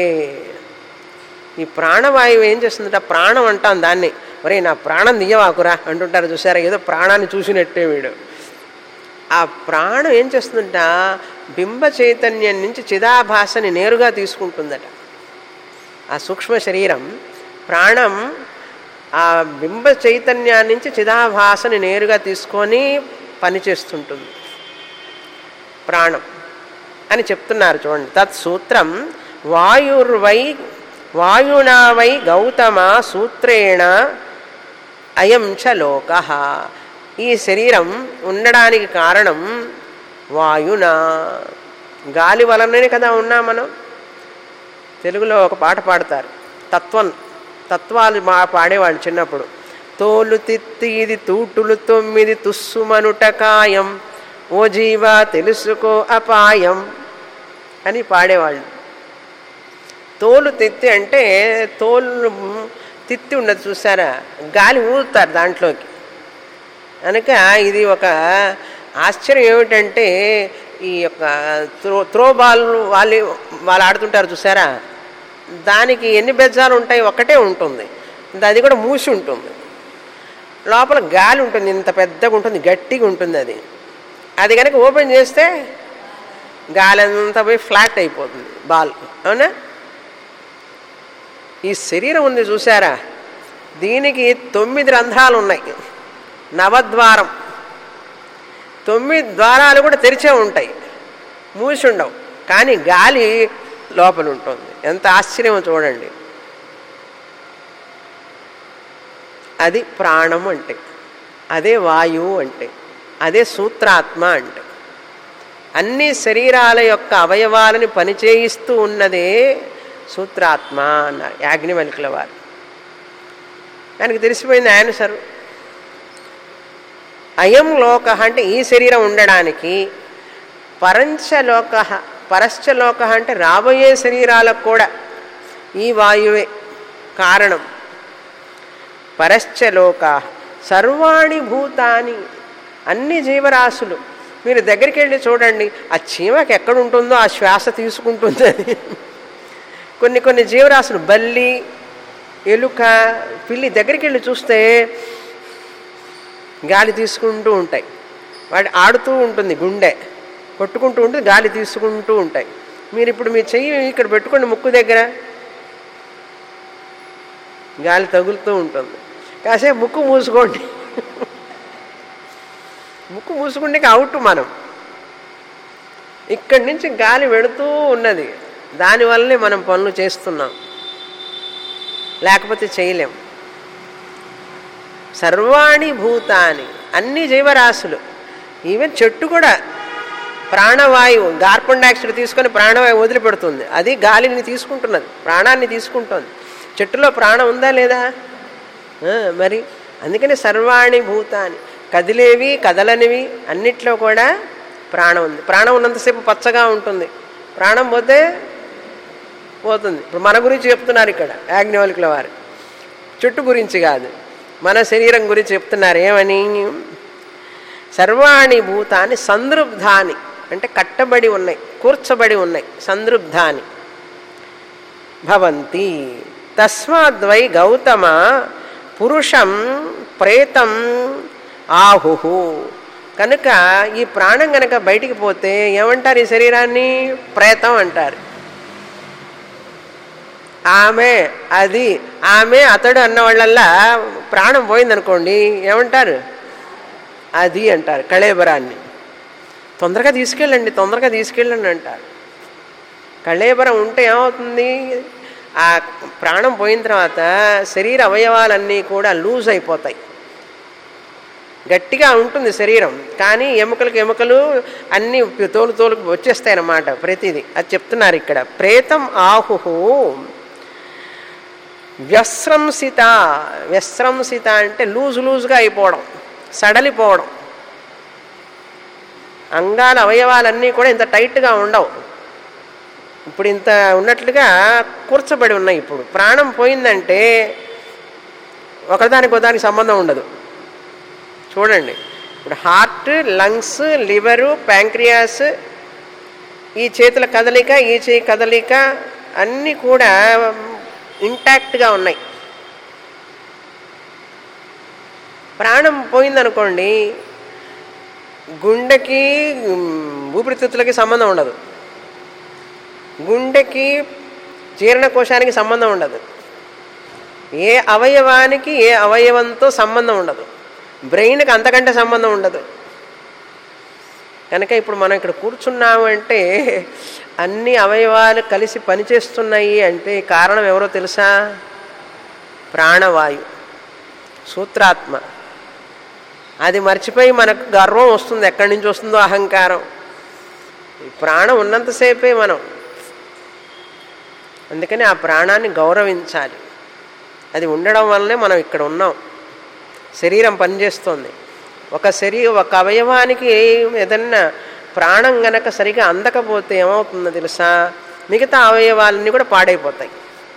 ఈ ప్రాణవాయువు ఏం చేస్తుందంటే ఆ ప్రాణం అంటాం దాన్ని ఒరే నా ప్రాణం దియ్యవాకురా అంటుంటారు చూసారా ఏదో ప్రాణాన్ని చూసినట్టే వీడు ఆ ప్రాణం ఏం చేస్తుందంట బింబ చైతన్యం నుంచి చిదాభాసని నేరుగా తీసుకుంటుందట ఆ సూక్ష్మ శరీరం ప్రాణం ఆ బింబ చైతన్యాన్ని నుంచి చిదాభాసని నేరుగా తీసుకొని పనిచేస్తుంటుంది ప్రాణం అని చెప్తున్నారు చూడండి తత్ సూత్రం వాయుర్వై వాయునా వై గౌతమ సూత్రేణ అయం చ లోక ఈ శరీరం ఉండడానికి కారణం వాయునా గాలి వలననే కదా ఉన్నాం మనం తెలుగులో ఒక పాట పాడతారు తత్వం తత్వాలు మా పాడేవాళ్ళు చిన్నప్పుడు తోలు తిత్తి ఇది తూటులు తొమ్మిది తుస్సుమనుట కాయం ఓ జీవా తెలుసుకో అపాయం అని పాడేవాళ్ళు తోలు తిత్తి అంటే తోలు తిత్తి ఉండదు చూసారా గాలి ఊదుతారు దాంట్లోకి కనుక ఇది ఒక ఆశ్చర్యం ఏమిటంటే ఈ యొక్క త్రో త్రో బాల్ వాళ్ళు వాళ్ళు ఆడుతుంటారు చూసారా దానికి ఎన్ని బెజ్జాలు ఉంటాయి ఒక్కటే ఉంటుంది అది కూడా మూసి ఉంటుంది లోపల గాలి ఉంటుంది ఇంత పెద్దగా ఉంటుంది గట్టిగా ఉంటుంది అది అది కనుక ఓపెన్ చేస్తే గాలి అంతా పోయి ఫ్లాట్ అయిపోతుంది బాల్ అవునా ఈ శరీరం ఉంది చూసారా దీనికి తొమ్మిది రంధ్రాలు ఉన్నాయి నవద్వారం తొమ్మిది ద్వారాలు కూడా తెరిచే ఉంటాయి మూసి ఉండవు కానీ గాలి లోపల ఉంటుంది ఎంత ఆశ్చర్యమో చూడండి అది ప్రాణం అంటే అదే వాయువు అంటే అదే సూత్రాత్మ అంటే అన్ని శరీరాల యొక్క అవయవాలని పనిచేయిస్తూ ఉన్నదే సూత్రాత్మ అన్నారు యాజ్ఞవల్కుల వారు దానికి తెలిసిపోయింది ఆన్సర్ అయం లోక అంటే ఈ శరీరం ఉండడానికి పరంచలోక పరశ్చలోక అంటే రాబోయే శరీరాలకు కూడా ఈ వాయువే కారణం పరశ్చలోక సర్వాణి భూతాని అన్ని జీవరాశులు మీరు దగ్గరికి వెళ్ళి చూడండి ఆ చీమకి ఎక్కడ ఉంటుందో ఆ శ్వాస తీసుకుంటుంది అది కొన్ని కొన్ని జీవరాశులు బల్లి ఎలుక పిల్లి దగ్గరికి వెళ్ళి చూస్తే గాలి తీసుకుంటూ ఉంటాయి వాటి ఆడుతూ ఉంటుంది గుండె కొట్టుకుంటూ ఉంటుంది గాలి తీసుకుంటూ ఉంటాయి మీరు ఇప్పుడు మీ చెయ్యి ఇక్కడ పెట్టుకోండి ముక్కు దగ్గర గాలి తగులుతూ ఉంటుంది కాసేపు ముక్కు మూసుకోండి ముక్కు మూసుకుంటే అవుట్ మనం ఇక్కడి నుంచి గాలి వెళుతూ ఉన్నది దానివల్లనే మనం పనులు చేస్తున్నాం లేకపోతే చేయలేం సర్వాణి భూతాని అన్ని జీవరాశులు ఈవెన్ చెట్టు కూడా ప్రాణవాయువు కార్బన్ డైఆక్సైడ్ తీసుకొని ప్రాణవాయువు వదిలిపెడుతుంది అది గాలిని తీసుకుంటున్నది ప్రాణాన్ని తీసుకుంటుంది చెట్టులో ప్రాణం ఉందా లేదా ఆ, మరి అందుకని సర్వాణి భూతాని కదిలేవి కదలనివి అన్నిట్లో కూడా ప్రాణం ఉంది ప్రాణం ఉన్నంతసేపు పచ్చగా ఉంటుంది ప్రాణం పోతే పోతుంది ఇప్పుడు మన గురించి చెప్తున్నారు ఇక్కడ యాజ్ఞవల్కుల వారు చెట్టు గురించి కాదు మన శరీరం గురించి చెప్తున్నారు ఏమని సర్వాణి భూతాన్ని సందృబ్ధాని అంటే కట్టబడి ఉన్నాయి కూర్చబడి ఉన్నాయి సందృబ్ధాని భవంతి తస్మాద్వై గౌతమ పురుషం ప్రేతం ఆహుహు కనుక ఈ ప్రాణం కనుక బయటికి పోతే ఏమంటారు ఈ శరీరాన్ని ప్రేతం అంటారు ఆమె అది ఆమె అతడు అన్న వాళ్ళల్లా ప్రాణం పోయిందనుకోండి ఏమంటారు అది అంటారు కళేబరాన్ని తొందరగా తీసుకెళ్ళండి తొందరగా తీసుకెళ్ళండి అంటారు కళేబరం ఉంటే ఏమవుతుంది ఆ ప్రాణం పోయిన తర్వాత శరీర అవయవాలన్నీ కూడా లూజ్ అయిపోతాయి గట్టిగా ఉంటుంది శరీరం కానీ ఎముకలకు ఎముకలు అన్నీ తోలు తోలు వచ్చేస్తాయి అన్నమాట ప్రతిదీ అది చెప్తున్నారు ఇక్కడ ప్రేతం ఆహుహు వ్యస్రంసిత వ్యస్రంసిత అంటే లూజు లూజుగా అయిపోవడం సడలిపోవడం అంగాల అవయవాలన్నీ కూడా ఇంత టైట్గా ఉండవు ఇప్పుడు ఇంత ఉన్నట్లుగా కూర్చబడి ఉన్నాయి ఇప్పుడు ప్రాణం పోయిందంటే ఒకదానికి ఒకదానికి సంబంధం ఉండదు చూడండి ఇప్పుడు హార్ట్ లంగ్స్ లివరు ప్యాంక్రియాస్ ఈ చేతుల కదలిక ఈ చేయి కదలిక అన్నీ కూడా ఇంటాక్ట్గా ఉన్నాయి ప్రాణం పోయిందనుకోండి గుండెకి ఉమ్, ఊపిరితిత్తులకి సంబంధం ఉండదు గుండెకి జీర్ణకోశానికి సంబంధం ఉండదు ఏ అవయవానికి ఏ అవయవంతో సంబంధం ఉండదు బ్రెయిన్కి అంతకంటే సంబంధం ఉండదు కనుక ఇప్పుడు మనం ఇక్కడ కూర్చున్నాము అంటే అన్ని అవయవాలు కలిసి పనిచేస్తున్నాయి అంటే కారణం ఎవరో తెలుసా ప్రాణవాయు సూత్రాత్మ అది మర్చిపోయి మనకు గర్వం వస్తుంది ఎక్కడి నుంచి వస్తుందో అహంకారం ఈ ప్రాణం ఉన్నంతసేపే మనం అందుకని ఆ ప్రాణాన్ని గౌరవించాలి అది ఉండడం వల్లనే మనం ఇక్కడ ఉన్నాం శరీరం పనిచేస్తోంది ఒక శరీరం ఒక అవయవానికి ఏదన్నా ప్రాణం గనక సరిగా అందకపోతే ఏమవుతుందో తెలుసా మిగతా అవయవాలన్నీ కూడా పాడైపోతాయి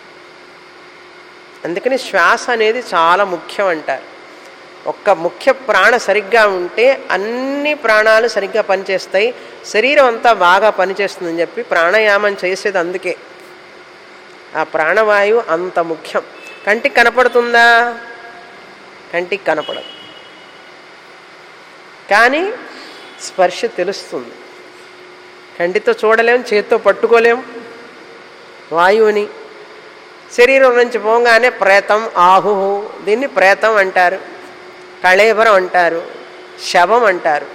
అందుకని శ్వాస అనేది చాలా ముఖ్యం అంటారు ఒక్క ముఖ్య ప్రాణ సరిగ్గా ఉంటే అన్ని ప్రాణాలు సరిగ్గా పనిచేస్తాయి శరీరం అంతా బాగా పనిచేస్తుందని చెప్పి ప్రాణాయామం చేసేది అందుకే ఆ ప్రాణవాయువు అంత ముఖ్యం కంటికి కనపడుతుందా కంటికి కనపడదు కానీ స్పర్శ తెలుస్తుంది కంటితో చూడలేం చేత్తో పట్టుకోలేం వాయువుని శరీరం నుంచి పోగానే ప్రేతం ఆహుహు దీన్ని ప్రేతం అంటారు కళేబరం అంటారు శవం అంటారు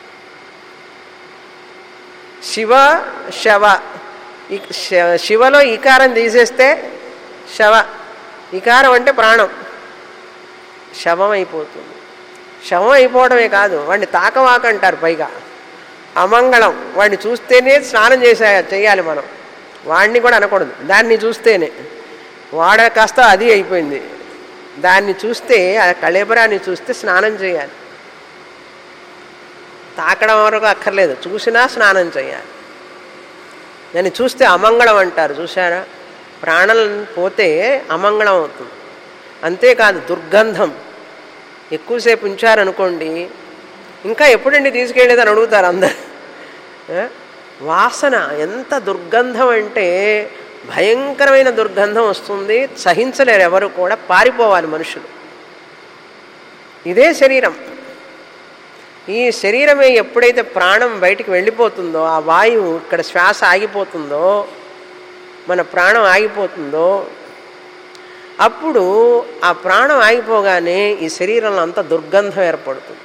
శివ శవ ఈ శ- శివలో ఈకారం తీసేస్తే శవ ఈకారం అంటే ప్రాణం శవం అయిపోతుంది శవం అయిపోవడమే కాదు వాడిని తాకవాక అంటారు పైగా అమంగళం వాడిని చూస్తేనే స్నానం చేసే చేయాలి మనం వాడిని కూడా అనకూడదు దాన్ని చూస్తేనే వాడ కాస్త అది అయిపోయింది దాన్ని చూస్తే ఆ కళేబరాన్ని చూస్తే స్నానం చేయాలి తాకడం వరకు అక్కర్లేదు చూసినా స్నానం చేయాలి దాన్ని చూస్తే అమంగళం అంటారు చూసారా ప్రాణం పోతే అమంగళం అవుతుంది అంతేకాదు దుర్గంధం ఎక్కువసేపు ఉంచారనుకోండి ఇంకా ఎప్పుడండి తీసుకెళ్ళేదని అడుగుతారు అందరు ఆ? వాసన ఎంత దుర్గంధం అంటే భయంకరమైన దుర్గంధం వస్తుంది సహించలేరు ఎవరు కూడా పారిపోవాలి మనుషులు ఇదే శరీరం ఈ శరీరమే ఎప్పుడైతే ప్రాణం బయటికి వెళ్ళిపోతుందో ఆ వాయువు ఇక్కడ శ్వాస ఆగిపోతుందో మన ప్రాణం ఆగిపోతుందో అప్పుడు ఆ ప్రాణం ఆగిపోగానే ఈ శరీరంలో అంత దుర్గంధం ఏర్పడుతుంది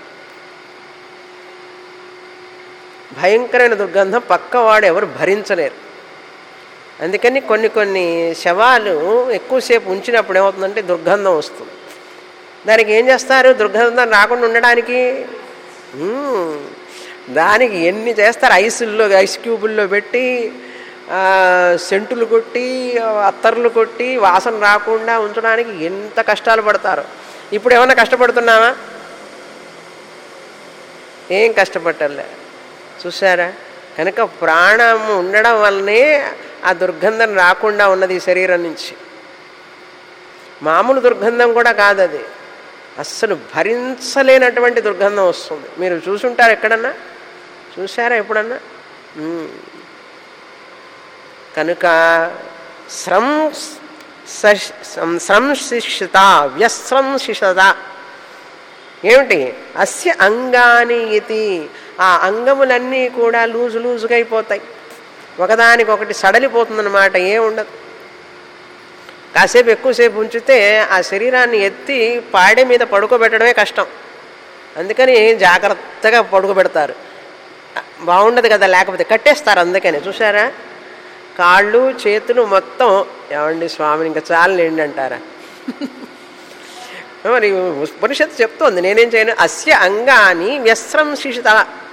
భయంకరమైన దుర్గంధం పక్కవాడు ఎవరు భరించలేరు అందుకని కొన్ని కొన్ని శవాలు ఎక్కువసేపు ఉంచినప్పుడు ఏమవుతుందంటే దుర్గంధం వస్తుంది దానికి ఏం చేస్తారు దుర్గంధం రాకుండా ఉండడానికి మ్మ్. దానికి ఎన్ని చేస్తారు ఐసుల్లో ఐస్ క్యూబుల్లో పెట్టి ఆ, సెంటులు కొట్టి అత్తర్లు కొట్టి వాసన రాకుండా ఉంచడానికి ఎంత కష్టాలు పడతారు ఇప్పుడు ఏమన్నా కష్టపడుతున్నావా ఏం కష్టపట్టలే చూసారా కనుక ప్రాణం ఉండడం వల్లనే ఆ దుర్గంధం రాకుండా ఉన్నది ఈ శరీరం నుంచి మామూలు దుర్గంధం కూడా కాదు అది అస్సలు భరించలేనటువంటి దుర్గంధం వస్తుంది మీరు చూసుంటారు ఎక్కడన్నా చూసారా ఎప్పుడన్నా మ్మ్. కనుక స్రం సంశిషత వ్యస్రంశిషత ఏమిటి అస్య అంగాని ఇది ఆ అంగములన్నీ కూడా లూజు లూజుగా అయిపోతాయి ఒకదానికొకటి సడలిపోతుందన్నమాట ఏముండదు కాసేపు ఎక్కువసేపు ఉంచితే ఆ శరీరాన్ని ఎత్తి పాడె మీద పడుకోబెట్టడమే కష్టం అందుకని జాగ్రత్తగా పడుకోబెడతారు బాగుండదు కదా లేకపోతే కట్టేస్తారు అందుకని చూసారా కాళ్ళు చేతులు మొత్తం ఏమండి స్వామిని ఇంకా చాలండి అంటారా మరి ఉపనిషత్తు చెప్తోంది నేనేం చేయను అస్య అంగాని వ్యస్రంశిషిత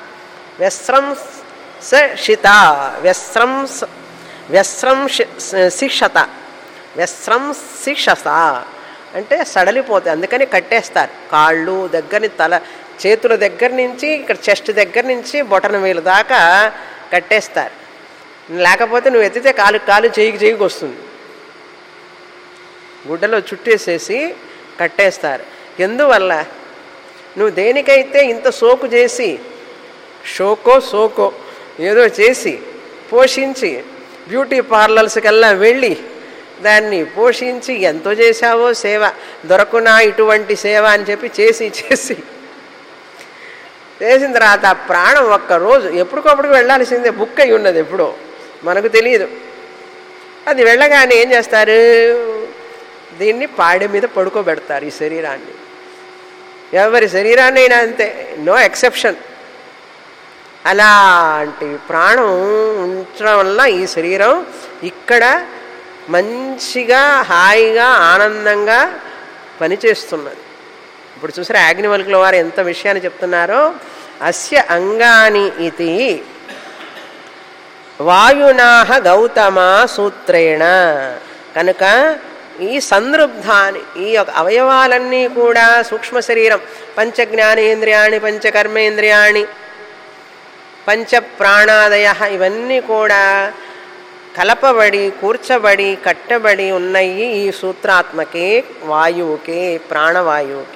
వ్యస్రంశిత వ్యస్రం వ్యస్రం శిక్షత వ్యస్రంశిషత అంటే సడలిపోతాయి అందుకని కట్టేస్తారు కాళ్ళు దగ్గరని తల చేతుల దగ్గర నుంచి ఇక్కడ చెస్ట్ దగ్గర నుంచి బొటన వేలు దాకా కట్టేస్తారు లేకపోతే నువ్వు ఎత్తితే కాలు కాలు చేయికి చేయికి వస్తుంది గుడ్డలో చుట్టేసేసి కట్టేస్తారు ఎందువల్ల నువ్వు దేనికైతే ఇంత సోకు చేసి షోకో సోకో ఏదో చేసి పోషించి బ్యూటీ పార్లర్స్కల్లా వెళ్ళి దాన్ని పోషించి ఎంతో చేశావో సేవ దొరకునా ఇటువంటి సేవ అని చెప్పి చేసి చేసి చేసిన తర్వాత ఆ ప్రాణం ఒక్కరోజు ఎప్పటికప్పుడు వెళ్ళాల్సిందే బుక్ అయి ఉన్నది ఎప్పుడో మనకు తెలియదు అది వెళ్ళగానే ఏం చేస్తారు దీన్ని పాడె మీద పడుకోబెడతారు ఈ శరీరాన్ని ఎవరి శరీరాన్ని అయినా అంతే నో ఎక్సెప్షన్ అలాంటి ప్రాణం ఉంచడం వల్ల ఈ శరీరం ఇక్కడ మంచిగా హాయిగా ఆనందంగా పనిచేస్తున్నది ఇప్పుడు చూసారా యాగ్నివల్కుల వారు ఎంత విషయాన్ని చెప్తున్నారో అస్య అంగాని ఇది వాయునాహ గౌతమ సూత్రేణ కనుక ఈ సందృబ్ధాన్ని ఈ యొక్క అవయవాలన్నీ కూడా సూక్ష్మ శరీరం పంచ జ్ఞానేంద్రియాణి పంచకర్మేంద్రియాణి పంచ ప్రాణాదయ ఇవన్నీ కూడా కలపబడి కూర్చబడి కట్టబడి ఉన్నాయి ఈ సూత్రాత్మకే వాయువుకే ప్రాణవాయువుకి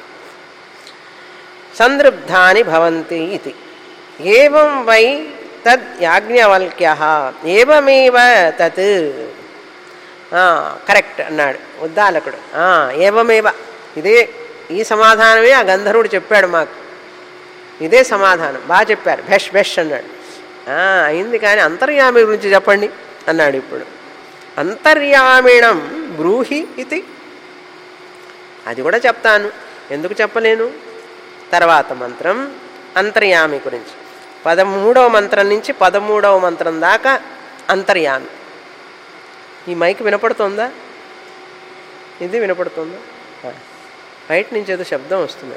సందృబ్ధాని భవంతి ఇది ఏవం వై తద్ యాజ్ఞవల్క్య ఏవమేవ తత్ కరెక్ట్ అన్నాడు ఉద్దాలకుడు ఏవమేవ ఇదే ఈ సమాధానమే ఆ గంధర్వుడు చెప్పాడు మాకు ఇదే సమాధానం బాగా చెప్పారు భెష్ భెష్ అన్నాడు అయింది కానీ అంతర్యామి గురించి చెప్పండి అన్నాడు ఇప్పుడు అంతర్యామిణం బ్రూహి ఇది అది కూడా చెప్తాను ఎందుకు చెప్పలేను తర్వాత మంత్రం అంతర్యామి గురించి పదమూడవ మంత్రం నుంచి పదమూడవ మంత్రం దాకా అంతర్యామి ఈ మైక్ వినపడుతుందా ఇది వినపడుతుందా బయట నుంచి ఏదో శబ్దం వస్తుంది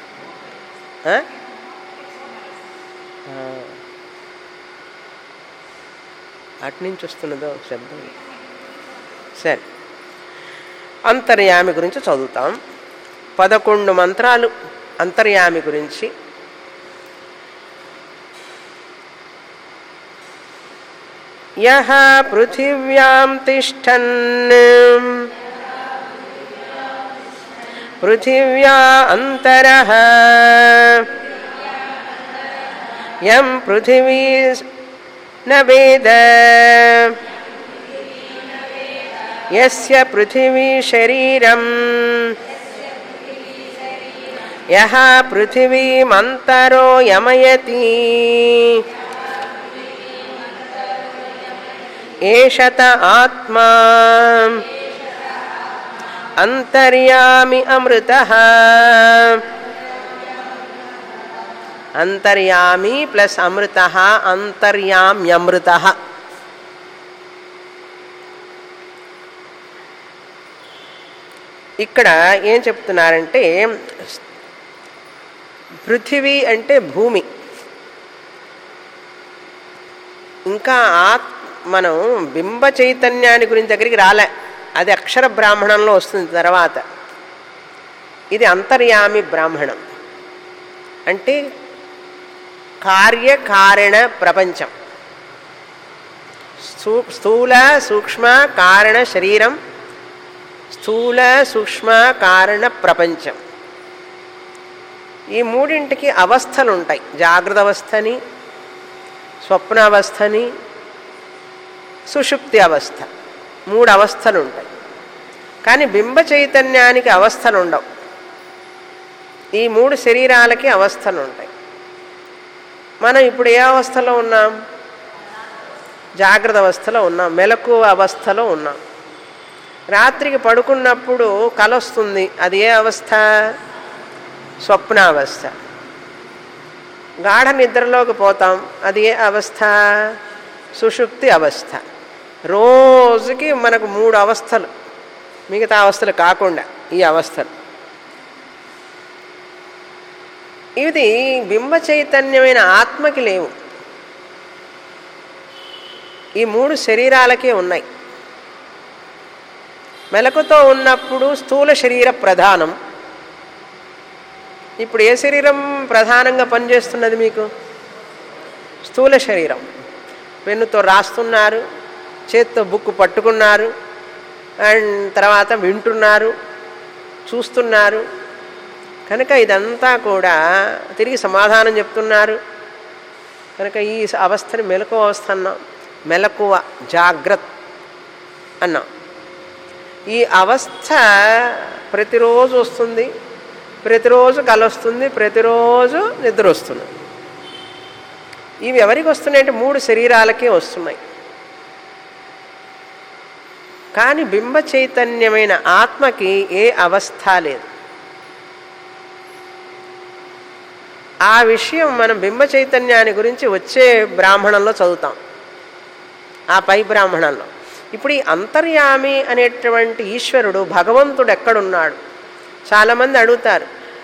అటు నుంచి వస్తున్నదో శబ్దం సరే అంతర్యామి గురించి చదువుతాం పదకొండు మంత్రాలు అంతర్యామి గురించి యహ పృథివ్యాం తిష్టన్ పృథివ్యా అంతర యం పృథివీ న వేద యస్య పృథివీ శరీరం యహ పృథివీమంతరో యమయతి ఏషత ఆత్మా అంతర్యామి అమృత అంతర్యామి ప్లస్ అమృత అంతర్యామ్యమృత ఇక్కడ ఏం చెప్తున్నారంటే పృథివీ అంటే భూమి ఇంకా ఆత్ మనం బింబ చైతన్యాన్ని గురించి దగ్గరికి రాలే అది అక్షర బ్రాహ్మణంలో వస్తుంది తర్వాత ఇది అంతర్యామి బ్రాహ్మణం అంటే కార్యకారణ ప్రపంచం స్థూ స్థూల సూక్ష్మ కారణ శరీరం స్థూల సూక్ష్మ కారణ ప్రపంచం ఈ మూడింటికి అవస్థలు ఉంటాయి జాగ్రత్త అవస్థని స్వప్నావస్థని సుషుప్తి అవస్థ మూడు అవస్థలు ఉంటాయి కానీ బింబ చైతన్యానికి అవస్థలు ఉండవు ఈ మూడు శరీరాలకి అవస్థలు ఉంటాయి మనం ఇప్పుడు ఏ అవస్థలో ఉన్నాం జాగ్రత్త అవస్థలో ఉన్నాం మెలకు అవస్థలో ఉన్నాం రాత్రికి పడుకున్నప్పుడు కలొస్తుంది అది ఏ అవస్థ స్వప్నావస్థ గాఢ నిద్రలోకి పోతాం అది ఏ అవస్థ సుషుప్తి అవస్థ రోజుకి మనకు మూడు అవస్థలు మిగతా అవస్థలు కాకుండా ఈ అవస్థలు ఇది బింబ చైతన్యమైన ఆత్మకి లేవు ఈ మూడు శరీరాలకే ఉన్నాయి మెలకుతో ఉన్నప్పుడు స్థూల శరీర ప్రధానం ఇప్పుడు ఏ శరీరం ప్రధానంగా పనిచేస్తున్నది మీకు స్థూల శరీరం పెన్నుతో రాస్తున్నారు చేత్తో బుక్ పట్టుకున్నారు అండ్ తర్వాత వింటున్నారు చూస్తున్నారు కనుక ఇదంతా కూడా తిరిగి సమాధానం చెప్తున్నారు కనుక ఈ అవస్థని మెలకువ అవస్థ అన్నాం మెలకువ జాగ్రత్త అన్నాం ఈ అవస్థ ప్రతిరోజు వస్తుంది ప్రతిరోజు కలొస్తుంది ప్రతిరోజు నిద్ర వస్తుంది ఇవి ఎవరికి వస్తున్నాయంటే మూడు శరీరాలకే వస్తున్నాయి కానీ బింబ చైతన్యమైన ఆత్మకి ఏ అవస్థ లేదు ఆ విషయం మనం బింబ చైతన్యాన్ని గురించి వచ్చే బ్రాహ్మణంలో చదువుతాం ఆ పై బ్రాహ్మణంలో ఇప్పుడు ఈ అంతర్యామి అనేటువంటి ఈశ్వరుడు భగవంతుడు ఎక్కడున్నాడు చాలామంది అడుగుతారు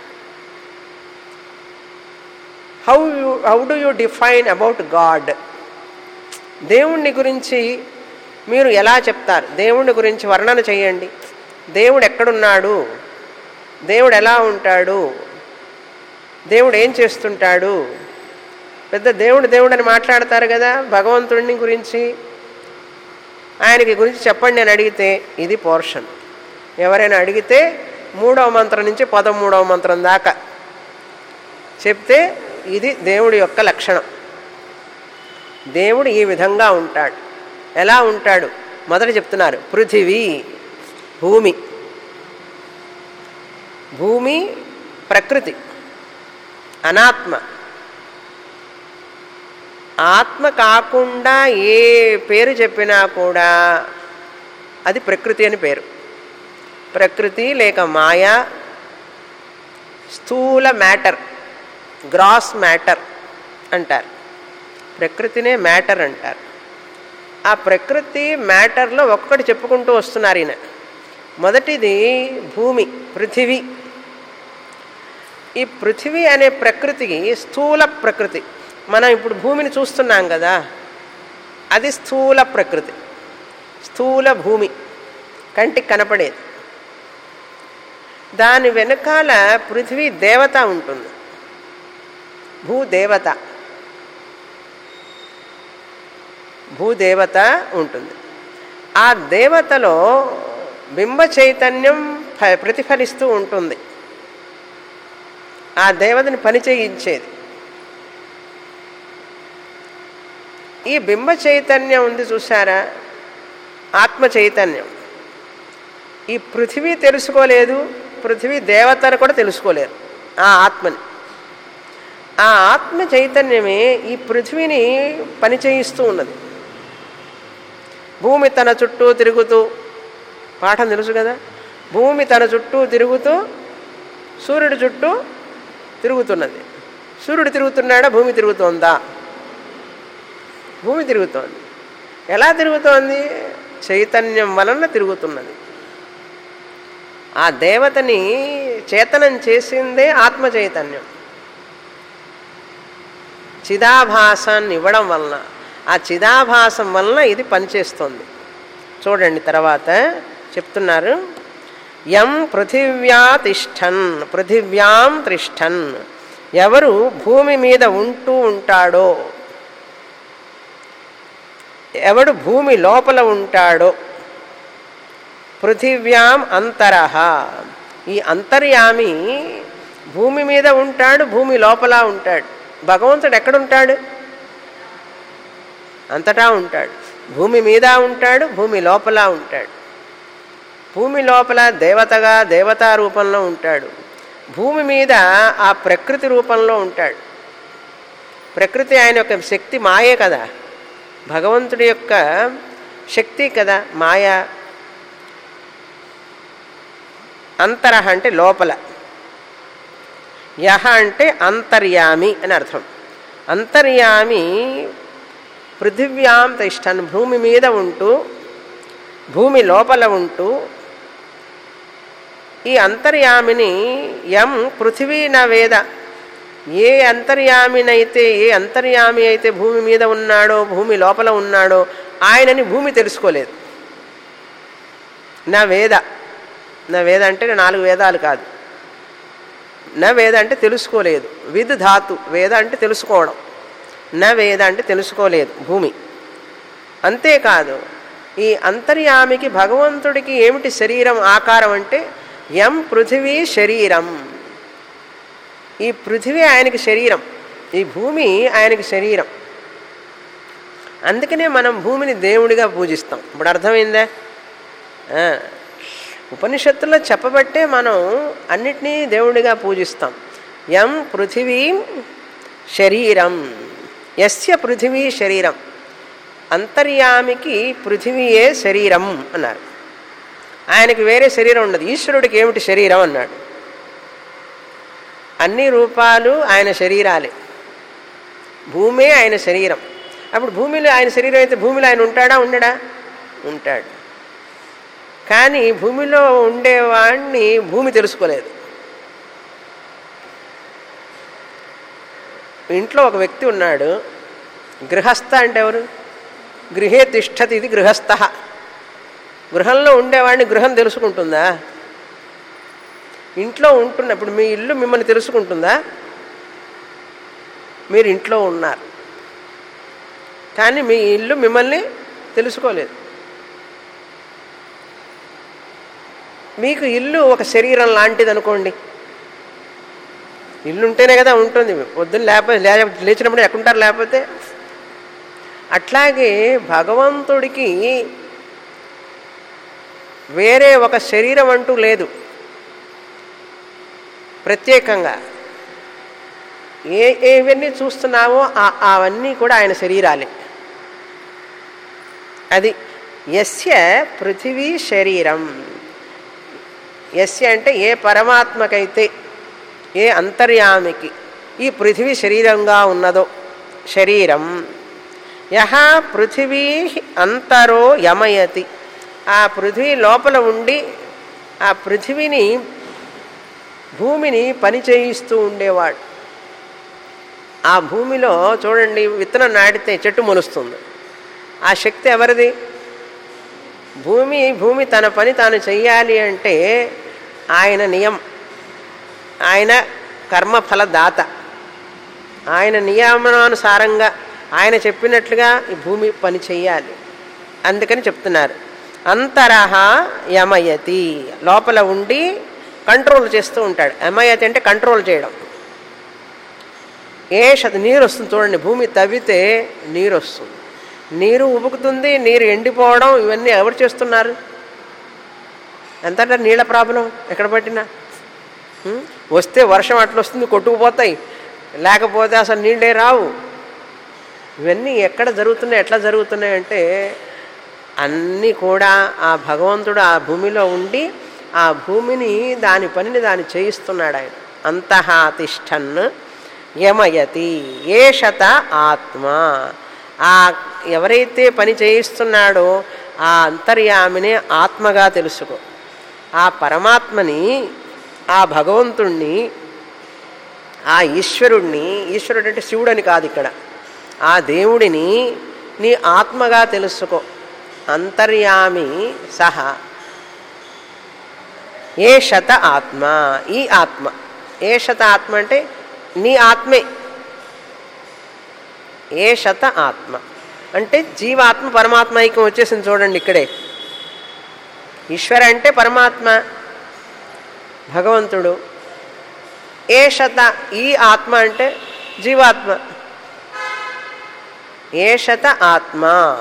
how you how do you define about God దేవుణ్ణి గురించి మీరు ఎలా చెప్తారు దేవుడి గురించి వర్ణన చేయండి దేవుడు ఎక్కడున్నాడు దేవుడు ఎలా ఉంటాడు దేవుడు ఏం చేస్తుంటాడు పెద్ద దేవుడు దేవుడు అని మాట్లాడతారు కదా భగవంతుడిని గురించి ఆయనకి గురించి చెప్పండి అని అడిగితే ఇది పోర్షన్ ఎవరైనా అడిగితే మూడవ మంత్రం నుంచి పదమూడవ మంత్రం దాకా చెప్తే ఇది దేవుడి యొక్క లక్షణం దేవుడు ఈ విధంగా ఉంటాడు ఎలా ఉంటాడు మొదట చెప్తున్నారు పృథివీ భూమి భూమి ప్రకృతి అనాత్మ ఆత్మ కాకుండా ఏ పేరు చెప్పినా కూడా అది ప్రకృతి అని పేరు ప్రకృతి లేక మాయ స్థూల మ్యాటర్ గ్రాస్ మ్యాటర్ అంటారు ప్రకృతినే మ్యాటర్ అంటారు ఆ ప్రకృతి మ్యాటర్లో ఒక్కటి చెప్పుకుంటూ వస్తున్నారు ఈయన మొదటిది భూమి పృథివీ ఈ పృథివీ అనే ప్రకృతికి స్థూల ప్రకృతి మనం ఇప్పుడు భూమిని చూస్తున్నాం కదా అది స్థూల ప్రకృతి స్థూల భూమి కంటికి కనపడేది దాని వెనకాల పృథివీ దేవత ఉంటుంది భూదేవత భూదేవత ఉంటుంది ఆ దేవతలో బింబ చైతన్యం ఫ- ప్రతిఫలిస్తూ ఉంటుంది ఆ దేవతని పని చేయించేది ఈ బింబ చైతన్యం ఉంది చూసారా ఆత్మ చైతన్యం ఈ పృథివీ తెలుసుకోలేదు పృథివీ దేవతను కూడా తెలుసుకోలేరు ఆ ఆత్మని ఆ ఆత్మ చైతన్యమే ఈ పృథ్వీని పని చేయిస్తూ ఉన్నది భూమి తన చుట్టూ తిరుగుతూ పాఠం తెలుసు కదా భూమి తన చుట్టూ తిరుగుతూ సూర్యుడి చుట్టూ తిరుగుతున్నది సూర్యుడు తిరుగుతున్నాడా భూమి తిరుగుతోందా భూమి తిరుగుతోంది ఎలా తిరుగుతోంది చైతన్యం వలన తిరుగుతున్నది ఆ దేవతని చేతనం చేసిందే ఆత్మ చైతన్యం చిదాభాసాన్ని ఇవ్వడం వలన ఆ చిదాభాసం వలన ఇది పనిచేస్తుంది చూడండి తర్వాత చెప్తున్నారు యం పృథివ్యా తిష్టన్ పృథివ్యాం తిష్టన్ ఎవరు భూమి మీద ఉంటూ ఉంటాడో ఎవడు భూమి లోపల ఉంటాడో పృథివ్యాం అంతరహ ఈ అంతర్యామి భూమి మీద ఉంటాడు భూమి లోపల ఉంటాడు భగవంతుడు ఎక్కడుంటాడు అంతటా ఉంటాడు భూమి మీద ఉంటాడు భూమి లోపల ఉంటాడు భూమి లోపల దేవతగా దేవతా రూపంలో ఉంటాడు భూమి మీద ఆ ప్రకృతి రూపంలో ఉంటాడు ప్రకృతి ఆయన యొక్క శక్తి మాయే కదా భగవంతుడి యొక్క శక్తి కదా మాయ అంతరహ అంటే లోపల యహ అంటే అంతర్యామి అని అర్థం అంతర్యామి పృథివ్యాం తిష్టన్ భూమి మీద ఉంటూ భూమి లోపల ఉంటూ ఈ అంతర్యామిని యం పృథివీ నా వేద ఏ అంతర్యామినైతే ఏ అంతర్యామి అయితే భూమి మీద ఉన్నాడో భూమి లోపల ఉన్నాడో ఆయనని భూమి తెలుసుకోలేదు నా వేద నా వేద అంటే నాలుగు వేదాలు కాదు నా వేద అంటే తెలుసుకోలేదు విద్ ధాతు వేద అంటే తెలుసుకోవడం నా వేద అంటే తెలుసుకోలేదు భూమి అంతేకాదు ఈ అంతర్యామికి భగవంతుడికి ఏమిటి శరీరం ఆకారం అంటే ఎం పృథివీ శరీరం ఈ పృథివీ ఆయనకి శరీరం ఈ భూమి ఆయనకి శరీరం అందుకనే మనం భూమిని దేవుడిగా పూజిస్తాం ఇప్పుడు అర్థమైందా ఆ, ఉపనిషత్తులో చెప్పబట్టే మనం అన్నిటినీ దేవుడిగా పూజిస్తాం ఎం పృథివీ శరీరం యస్య పృథివీ శరీరం అంతర్యామికి పృథివీయే శరీరం అన్నారు ఆయనకి వేరే శరీరం ఉండదు ఈశ్వరుడికి ఏమిటి శరీరం అన్నాడు అన్ని రూపాలు ఆయన శరీరాలే భూమే ఆయన శరీరం అప్పుడు భూమిలో ఆయన శరీరం అయితే భూమిలో ఆయన ఉంటాడా ఉండడా ఉంటాడు కానీ భూమిలో ఉండేవాడిని భూమి తెలుసుకోలేదు ఇంట్లో ఒక వ్యక్తి ఉన్నాడు గృహస్థ అంటే ఎవరు గృహే తిష్టతి ఇది గృహస్థ గృహంలో ఉండేవాడిని గృహం తెలుసుకుంటుందా ఇంట్లో ఉంటున్నప్పుడు మీ ఇల్లు మిమ్మల్ని తెలుసుకుంటుందా మీరు ఇంట్లో ఉన్నారు కానీ మీ ఇల్లు మిమ్మల్ని తెలుసుకోలేదు మీకు ఇల్లు ఒక శరీరం లాంటిది అనుకోండి ఇల్లు ఉంటేనే కదా ఉంటుంది పొద్దున్న లేకపోతే లే- లేచినప్పుడు ఎక్కడుంటారు లేకపోతే అట్లాగే భగవంతుడికి వేరే ఒక శరీరం అంటూ లేదు ప్రత్యేకంగా ఏ ఏవన్నీ చూస్తున్నామో ఆ- అవన్నీ కూడా ఆయన శరీరాలే అది యస్య పృథివీ శరీరం యస్య అంటే ఏ పరమాత్మకైతే ఏ అంతర్యామికి ఈ పృథివీ శరీరంగా ఉన్నదో శరీరం యహ పృథివీ అంతరో యమయతి ఆ పృథివీ లోపల ఉండి ఆ పృథివీని భూమిని పని చేయిస్తూ ఉండేవాడు ఆ భూమిలో చూడండి విత్తనం నాటితే చెట్టు మొలుస్తుంది ఆ శక్తి ఎవరిది భూమి భూమి తన పని తాను చెయ్యాలి అంటే ఆయన నియం ఆయన కర్మఫల దాత ఆయన నియమనానుసారంగా ఆయన చెప్పినట్లుగా ఈ భూమి పని చెయ్యాలి అందుకని చెప్తున్నారు అంతరహ యమయతి లోపల ఉండి కంట్రోల్ చేస్తూ ఉంటాడు యమయతి అంటే కంట్రోల్ చేయడం ఏ శత నీరు వస్తుంది చూడండి భూమి తవ్వితే నీరు వస్తుంది నీరు ఉబుకుతుంది నీరు ఎండిపోవడం ఇవన్నీ ఎవరు చేస్తున్నారు ఎంతటా నీళ్ళ ప్రాబ్లం ఎక్కడ పట్టినా ఉం? వస్తే వర్షం అట్లా వస్తుంది కొట్టుకుపోతాయి లేకపోతే అసలు నీళ్ళే రావు ఇవన్నీ ఎక్కడ జరుగుతున్నాయి ఎట్లా జరుగుతున్నాయి అంటే అన్నీ కూడా ఆ భగవంతుడు ఆ భూమిలో ఉండి ఆ భూమిని దాని పనిని దాన్ని చేయిస్తున్నాడు ఆయన అంతః తిష్టన్ యమయతి ఏషత ఆత్మ ఆ ఎవరైతే పని చేయిస్తున్నాడో ఆ అంతర్యామిని ఆత్మగా తెలుసుకో ఆ పరమాత్మని ఆ భగవంతుణ్ణి ఆ ఈశ్వరుణ్ణి ఈశ్వరుడు అంటే శివుడు అని కాదు ఇక్కడ ఆ దేవుడిని నీ ఆత్మగా తెలుసుకో అంతర్యామి సహ ఏ శత ఆత్మ ఈ ఆత్మ ఏ శత ఆత్మ అంటే నీ ఆత్మే ఏ శత ఆత్మ అంటే జీవాత్మ పరమాత్మ ఐక్యం వచ్చేసింది చూడండి ఇక్కడే ఈశ్వర అంటే పరమాత్మ భగవంతుడు ఏ శత ఈ ఆత్మ అంటే జీవాత్మ ఏ శత ఆత్మ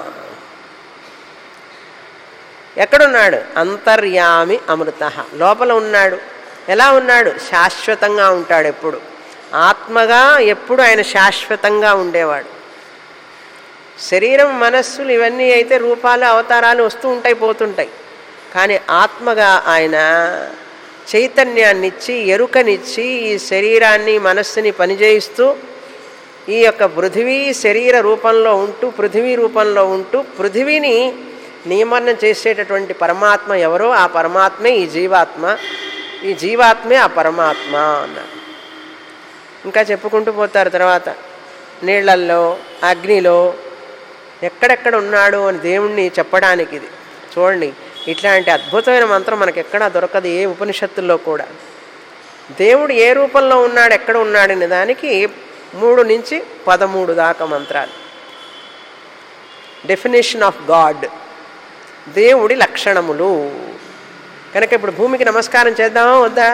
ఎక్కడున్నాడు అంతర్యామి అమృత లోపల ఉన్నాడు ఎలా ఉన్నాడు శాశ్వతంగా ఉంటాడు ఎప్పుడు ఆత్మగా ఎప్పుడు ఆయన శాశ్వతంగా ఉండేవాడు శరీరం మనస్సులు ఇవన్నీ అయితే రూపాలు అవతారాలు వస్తూ ఉంటాయి పోతుంటాయి కానీ ఆత్మగా ఆయన చైతన్యాన్నిచ్చి ఎరుకనిచ్చి ఈ శరీరాన్ని మనస్సుని పనిచేయిస్తూ ఈ యొక్క పృథివీ శరీర రూపంలో ఉంటూ పృథివీ రూపంలో ఉంటూ పృథివీని నియమనం చేసేటటువంటి పరమాత్మ ఎవరో ఆ పరమాత్మే ఈ జీవాత్మ ఈ జీవాత్మే ఆ పరమాత్మ అన్నారు ఇంకా చెప్పుకుంటూ పోతారు తర్వాత నీళ్లల్లో అగ్నిలో ఎక్కడెక్కడ ఉన్నాడు అని దేవుణ్ణి చెప్పడానికి ఇది చూడండి ఇట్లాంటి అద్భుతమైన మంత్రం మనకి ఎక్కడా దొరకదు ఏ ఉపనిషత్తుల్లో కూడా దేవుడు ఏ రూపంలో ఉన్నాడు ఎక్కడ ఉన్నాడనే దానికి మూడు నుంచి పదమూడు దాకా మంత్రాలు డెఫినేషన్ ఆఫ్ గాడ్ దేవుడి లక్షణములు కనుక ఇప్పుడు భూమికి నమస్కారం చేద్దామా వద్దా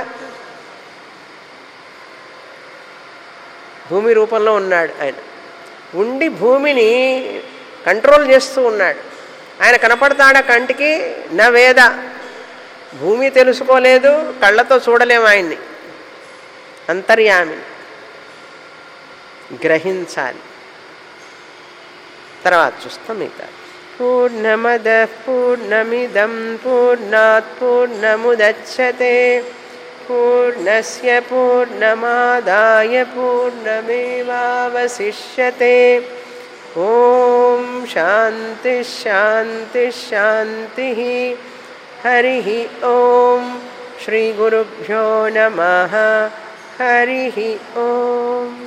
భూమి రూపంలో ఉన్నాడు ఆయన ఉండి భూమిని కంట్రోల్ చేస్తూ ఉన్నాడు ఆయన కనపడతాడా కంటికి నా వేద భూమి తెలుసుకోలేదు కళ్ళతో చూడలేము ఆయన్ని అంతర్యామిని గ్రహించాలి తర్వాత చూస్తాం మిగతా పూర్ణమద పూర్ణమిదం పూర్ణాత్ పూర్ణముదచ్చతే పూర్ణస్య పూర్ణమాదాయ పూర్ణమేవావశిష్యతే ఓం శాంతి శాంతి శాంతి హరి ఓం శ్రీ గురుభ్యో నమ హరి ఓం